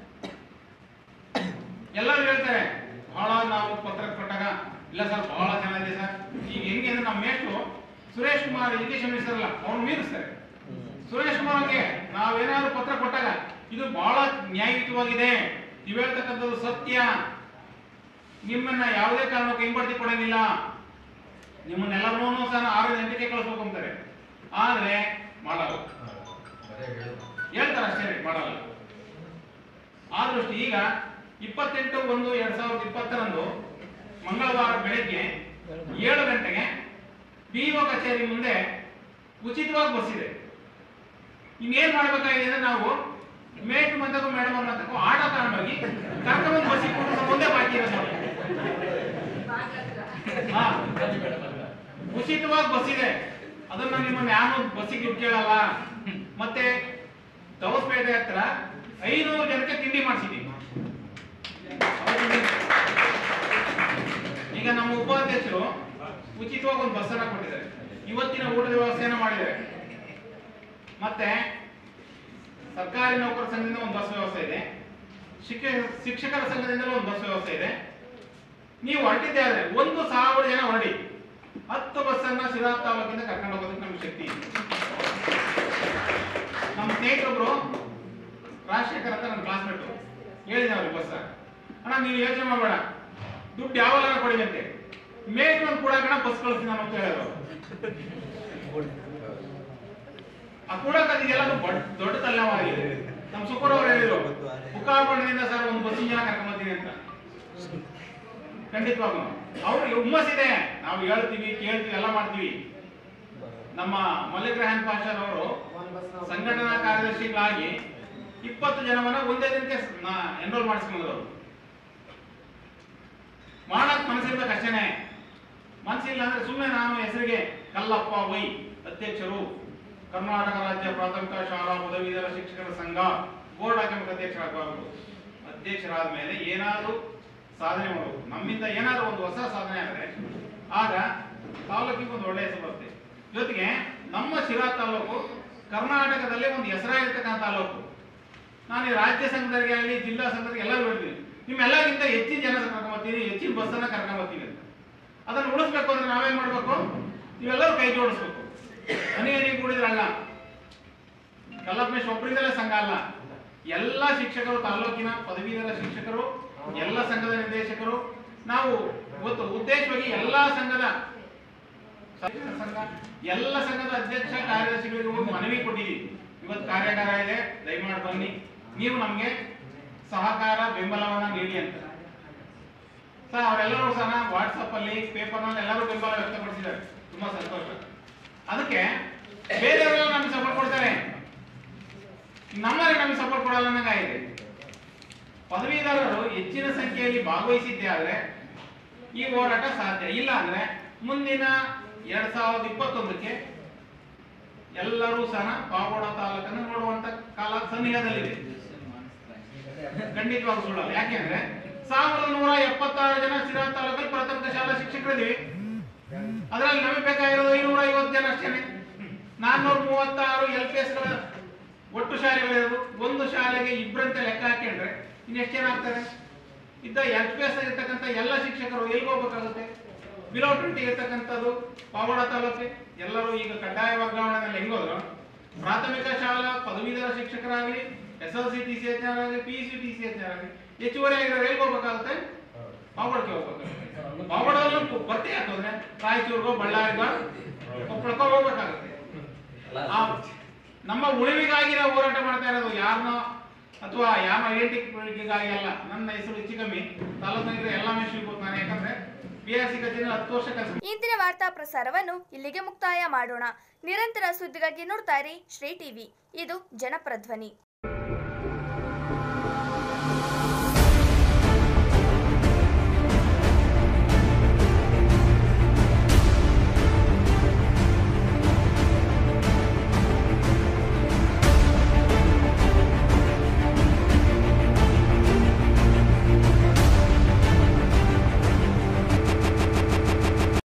ಎಲ್ಲರೂ ಹೇಳ್ತಾರೆ ಬಹಳ ನಾವು ಪತ್ರ ಕೊಟ್ಟಾಗ ಇಲ್ಲ ಸರ್ ಬಹಳ ಚೆನ್ನಾಗಿದೆ ಸರ್ ಈಗ ಹೆಂಗೆ ಅಂದ್ರೆ ನಮ್ಮ ಮೇಷ್ಟ್ರು ಸುರೇಶ್ ಕುಮಾರ್ ಎಜುಕೇಶನ್ ಮಿನಿಸ್ಟರ್ ಅಲ್ಲ ಅವ್ರು ಮೀರಿಸ್ತಾರೆ ಸುರೇಶ್ ಕುಮಾರ್ ಅವ್ರಿಗೆ ನಾವೇನಾದ್ರು ಪತ್ರ ಕೊಟ್ಟಾಗ ಇದು ಬಹಳ ನ್ಯಾಯಯುತವಾಗಿದೆ ನೀವು ಹೇಳ್ತಕ್ಕಂಥದ್ದು ಸತ್ಯ ನಿಮ್ಮನ್ನ ಯಾವುದೇ ಕಾರಣಕ್ಕೂ ಹಿಂಬಡ್ತಿ ಕೊಡಂಗಿಲ್ಲ ನಿಮ್ಮನ್ನೆಲ್ಲರನ್ನೂ ಸಹ ಆರು ಗಂಟೆಗೆ ಕಳಿಸ್ಬೇಕು ಅಂತಾರೆ ಆದ್ರೆ ಮಾಡಲ್ಲ ಹೇಳ್ತಾರೆ ಅಷ್ಟೇ ಮಾಡಲ್ಲ ಆ ದೃಷ್ಟಿ ಈಗ ಇಪ್ಪತ್ತೆಂಟು ಒಂದು ಎರಡ್ ಸಾವಿರದ ಇಪ್ಪತ್ತರಂದು ಮಂಗಳವಾರ ಬೆಳಗ್ಗೆ ಏಳು ಗಂಟೆಗೆ ಬಿಒ ಕಚೇರಿ ಮುಂದೆ ಉಚಿತವಾಗಿ ಬಸ್ ಇದೆ ಇನ್ನೇನ್ ಮಾಡ್ಬೇಕಾಗಿದೆ ಅಂದ್ರೆ ನಾವು ಮೇಟ್ ಬಂದಾಗ ಮೇಡಮ್ ಅವ್ರನ್ನ ತಗೋ ಆಟೋ ತಗೊಂಡೋಗಿ ಕರ್ಕೊಂಡ್ಬಂದು ಬಸ್ಸಿಗೆ ಕೊಟ್ಟು ಮುಂದೆ ಬಾಕಿ ಇರೋದು ನೋಡಿ. ಹಾ. ಉಚಿತವಾಗಿ ಬಸ್ ಇದೆ ಅದನ್ನ ನಿಮ್ಮನ್ನ ಯಾರು ಬಸ್ಸಿಗೆ ದುಡ್ಡು ಕೇಳಲ್ಲ ಮತ್ತೆ ದವಸ್ಪೇಟೆ ಹತ್ರ ಐನೂರು ಜನಕ್ಕೆ ತಿಂಡಿ ಮಾಡಿಸಿದೀವಿ ಈಗ ನಮ್ಮ ಉಪಾಧ್ಯಕ್ಷರು ಉಚಿತವಾಗಿ ಒಂದು ಬಸ್ಸನ್ನ ಕೊಟ್ಟಿದ್ದಾರೆ ಇವತ್ತಿನ ಊಟದ ವ್ಯವಸ್ಥೆಯನ್ನ ಮಾಡಿದ್ದಾರೆ ಮತ್ತೆ ಸರ್ಕಾರಿ ನೌಕರ ಸಂಘದಿಂದ ಒಂದು ಬಸ್ ವ್ಯವಸ್ಥೆ ಇದೆ ಶಿಕ್ಷಕ ಶಿಕ್ಷಕರ ಸಂಘದಿಂದಲೂ ಒಂದು ಬಸ್ ವ್ಯವಸ್ಥೆ ಇದೆ ನೀವು ಹೊರಟಿದ್ದೆ ಆದ್ರೆ ಒಂದು ಸಾವಿರ ಜನ ಹೊರಡಿ ಹತ್ತು ಬಸ್ಸನ್ನ ಶಿರಾ ತಾಲೂಕಿಂದ ಕರ್ಕೊಂಡು ಹೋಗೋದಕ್ಕೆ ನಮ್ಗೆ ಶಕ್ತಿ ಇದೆ ನಮ್ಮ ಸ್ನೇಹಿತರೊಬ್ರು ರಾಜಶೇಖರ್ ಅಂತ ನನ್ನ ಕ್ಲಾಸ್ಮೇಟ್ ಹೇಳಿದೆ ಅವ್ರಿಗೆ ಬಸ್ ಅಣ್ಣ ನೀವು ಯೋಚನೆ ಮಾಡಬೇಡ ದುಡ್ಡು ಯಾವಾಗ ಕೊಡಿ ಅಂತೆ ಮೇಟ್ ಒಂದು ಕೂಡ ಕಣ ಬಸ್ ಕಳಿಸ್ತೀನಿ ನಾನು ಅಂತ ಹೇಳಿದ್ರು ಆ ಕೂಡ ಕದಿದೆಲ್ಲ ದೊಡ್ಡ ತಲೆಮಾರಿಗೆ ನಮ್ಮ ಸುಪರ್ ಅವ್ರು ಹೇಳಿದ್ರು ಮುಖಾಪಣದಿಂದ ಸರ್ ಒಂದು ಬಸ್ಸಿನ ಜನ ಕರ್ಕೊಂಡ್ ಬರ್ತೀನಿ ಅಂತ ಖಂಡಿತವಾಗೂ ಅವ್ರಿಗೆ ಹುಮ್ಮಸ್ಸಿದೆ ನಾವು ಹೇಳ್ತೀವಿ ಕೇಳ್ತೀವಿ ಎಲ್ಲ ಮಾಡ್ತೀವಿ ನಮ್ಮ ಮಲ್ಲಿಕ್ ರೆಹಾನ್ ಪಾಷಾರ್ ಅವರು ಸಂಘಟನಾ ಕಾರ್ಯದರ್ಶಿಗಳಾಗಿ ಇಪ್ಪತ್ತು ಜನವನ್ನ ಒಂದೇ ದಿನಕ್ಕೆ ಎನ್ರೋಲ್ ಮಾಡಿಸ್ಕೊಂಡ್ರು ಅವರು ಮಾಡಕ್ ಮನಸ್ಸಿರ್ಬೇಕು ಅಷ್ಟೇನೆ ಮನಸ್ಸಿಲ್ಲ ಅಂದ್ರೆ ಸುಮ್ಮನೆ ನಾನು ಹೆಸರಿಗೆ ಕಲ್ಲಪ್ಪ ವೈ ಅಧ್ಯಕ್ಷರು ಕರ್ನಾಟಕ ರಾಜ್ಯ ಪ್ರಾಥಮಿಕ ಶಾಲಾ ಪದವೀಧರ ಶಿಕ್ಷಕರ ಸಂಘ ಬೋರ್ಡ್ ಹಾಕಬೇಕು ಅಧ್ಯಕ್ಷರಾಗಬಾರದು ಅಧ್ಯಕ್ಷರಾದ ಮೇಲೆ ಏನಾದರೂ ಸಾಧನೆ ಮಾಡಬೇಕು ನಮ್ಮಿಂದ ಏನಾದರೂ ಒಂದು ಹೊಸ ಸಾಧನೆ ಆದರೆ ಆಗ ತಾಲೂಕಿಗೆ ಒಂದು ಒಳ್ಳೆಯ ಹೆಸರು ಬರುತ್ತೆ ಜೊತೆಗೆ ನಮ್ಮ ಶಿರಾ ತಾಲೂಕು ಕರ್ನಾಟಕದಲ್ಲೇ ಒಂದು ಹೆಸರಾಗಿರ್ತಕ್ಕಂಥ ತಾಲೂಕು ನಾನು ಈ ರಾಜ್ಯ ಸಂಘದವರಿಗೆ ಆಗಲಿ ಜಿಲ್ಲಾ ಸಂಘದವರಿಗೆ ಎಲ್ಲ ಹೇಳ್ತೀನಿ ನಿಮ್ಮೆಲ್ಲರಿಗಿಂತ ಹೆಚ್ಚಿನ ಜನ ಕರ್ಕೊಂಬರ್ತೀನಿ ಹೆಚ್ಚಿನ ಬಸ್ಸನ್ನ ಕರ್ಕೊಂಬರ್ತೀನಿ ಅಂತ ಅದನ್ನು ಉಳಿಸ್ಬೇಕು ಅಂದ್ರೆ ನಾವೇನ್ ಮಾಡ್ಬೇಕು ನೀವೆಲ್ಲರೂ ಕೈ ಜೋಡಿಸ್ಬೇಕು ಹನಿ ಹನಿ ಕೂಡಿದ್ರಲ್ಲ ಕಲ್ಲಪ್ಪನೇಶ್ ಒಬ್ಬರಿಂದಲೇ ಸಂಘ ಅಲ್ಲ ಎಲ್ಲ ಶಿಕ್ಷಕರು ತಾಲೂಕಿನ ಪದವೀಧರ ಶಿಕ್ಷಕರು ಎಲ್ಲ ಸಂಘದ ನಿರ್ದೇಶಕರು ನಾವು ಇವತ್ತು ಉದ್ದೇಶವಾಗಿ ಎಲ್ಲಾ ಸಂಘದ ಶಿಕ್ಷಕರ ಸಂಘ ಎಲ್ಲ ಸಂಘದ ಅಧ್ಯಕ್ಷ ಕಾರ್ಯದರ್ಶಿಗಳಿಗೆ ಹೋಗಿ ಮನವಿ ಕೊಟ್ಟಿದ್ದೀವಿ ಇವತ್ತು ಕಾರ್ಯಾಗಾರ ಇದೆ ದಯಮಾಡಿ ಬನ್ನಿ ನೀವು ನಮ್ಗೆ ಸಹಕಾರ ಬೆಂಬಲವನ್ನ ನೀಡಿ ಅಂತ ಸರ್ ಅವರೆಲ್ಲರೂ ಸಹ ವಾಟ್ಸಪ್ ಅಲ್ಲಿ ಪೇಪರ್ ನಲ್ಲಿ ಎಲ್ಲರೂ ಬೆಂಬಲ ವ್ಯಕ್ತಪಡಿಸಿದ್ದಾರೆ ತುಂಬಾ ಸಂತೋಷ ಅದಕ್ಕೆ ಬೇರೆಯವರೆಲ್ಲ ನಮ್ಗೆ ಸಪೋರ್ಟ್ ಕೊಡ್ತಾರೆ ನಮ್ಮವರೇ ನಮ್ಗೆ ಸಪೋರ್ಟ್ ಕೊಡಲ್ಲ ಅನ್ನಂಗಾಗಿದೆ ಪದವೀಧರರು ಹೆಚ್ಚಿನ ಸಂಖ್ಯೆಯಲ್ಲಿ ಭಾಗವಹಿಸಿದ್ದೆ ಆದ್ರೆ ಈ ಹೋರಾಟ ಸಾಧ್ಯ ಇಲ್ಲ ಅಂದ್ರೆ ಮುಂದಿನ ಎರಡ್ ಸಾವಿರದ ಇಪ್ಪತ್ತೊಂದಕ್ಕೆ ಎಲ್ಲರೂ ಸಹ ಪಾವಗಡ ತಾಲೂಕನ್ನು ನೋಡುವಂತ ಕಾಲ ಸನ್ನಿಹದಲ್ಲಿದೆ ಖಂಡಿತವಾಗಿ ಸುಳ್ಳಲ್ಲ ಯಾಕೆಂದ್ರೆ ಸಾವಿರದ ನೂರ ಎಪ್ಪತ್ತಾರು ಜನ ಸಿರಾ ತಾಲೂಕಲ್ಲಿ ಪ್ರಾಥಮಿಕ ಶಾಲಾ ಶಿಕ್ಷಕರಿದ್ದೀವಿ ಅದರಲ್ಲಿ ನಮಗೆ ಬೇಕಾಗಿರೋದು ಐನೂರ ಐವತ್ತು ಜನ ಅಷ್ಟೇನೆ ನಾನ್ನೂರ ಮೂವತ್ತಾರು ಎಲ್ ಪಿ ಎಸ್ ಗಳ ಒಟ್ಟು ಶಾಲೆಗಳಿರೋದು ಒಂದು ಶಾಲೆಗೆ ಇಬ್ಬರಂತ ಲೆಕ್ಕ ಹಾಕಿದ್ರೆ ಇನ್ನೆಷ್ಟು ಜನ ಆಗ್ತಾರೆ ಇದ್ದ ಎಲ್ ಪಿ ಎಸ್ ಇರ್ತಕ್ಕಂಥ ಎಲ್ಲ ಶಿಕ್ಷಕರು ಎಲ್ಲಿಗೆ ಹೋಗ್ಬೇಕಾಗುತ್ತೆ ಬಿಲೋ ಟ್ವೆಂಟಿ ಇರ್ತಕ್ಕಂಥದ್ದು ಪಾವಡ ತಾಲೂಕು ಎಲ್ಲರೂ ಈಗ ಕಡ್ಡಾಯ ವರ್ಗಾವಣೆಯಲ್ಲಿ ಹೆಂಗೋದ್ರು ಪ್ರಾಥಮಿಕ ಶಾಲಾ ಪದವೀಧರ ಶಿಕ್ಷಕರಾಗಲಿ S L C T C H R ಆಗಲಿ P C T C H R ಆಗಲಿ ಹೆಚ್ಚುವರಿ ಆಗಿರೋರು ಎಲ್ಲಿಗೆ ಹೋಗ್ಬೇಕಾಗುತ್ತೆ ಪಾವಡಕ್ಕೆ ಹೋಗ್ಬೇಕಾಗುತ್ತೆ ಪಾವಡದಲ್ಲೂ ಭರ್ತಿ ಹಾಕಿದ್ರೆ ರಾಯಚೂರಿಗೋ ಬಳ್ಳಾರಿಗೋ ಕೊಪ್ಪಳಕ್ಕೋ ಹೋಗ್ಬೇಕಾಗುತ್ತೆ ಆ ನಮ್ಮ ಉಳಿವಿಗಾಗಿ ನಾವು ಹೋರಾಟ ಮಾಡ್ತಾ ಇರೋದು ಯಾರನ್ನೋ ಅಥವಾ ಯಾವ ಐಡೆಂಟಿಫಿಗಾಗಿ ಅಲ್ಲ ನನ್ನ ಹೆಸರು ಹೆಚ್ಚು ಕಮ್ಮಿ ತಾಲೂಕಿನ ಎಲ್ಲ ಮೆಷಿನ್ ನಾನು ಯಾಕಂದ್ರೆ ಬಿ ಆರ್ ಸಿ ಕಚೇರಿ ಹತ್ತು ವರ್ಷ ಕೆಲಸ ಇಂದಿನ ವಾರ್ತಾ ಪ್ರಸಾರವನ್ನು ಇಲ್ಲಿಗೆ ಮುಕ್ತಾಯ ಮಾಡೋಣ ನಿರಂತರ ಸುದ್ದಿಗಾಗಿ ನೋಡ್ತಾ ಇರಿ ಶ್ರೀ ಟಿವಿ ಇದು ಜನಪರ ಧ್ವನಿ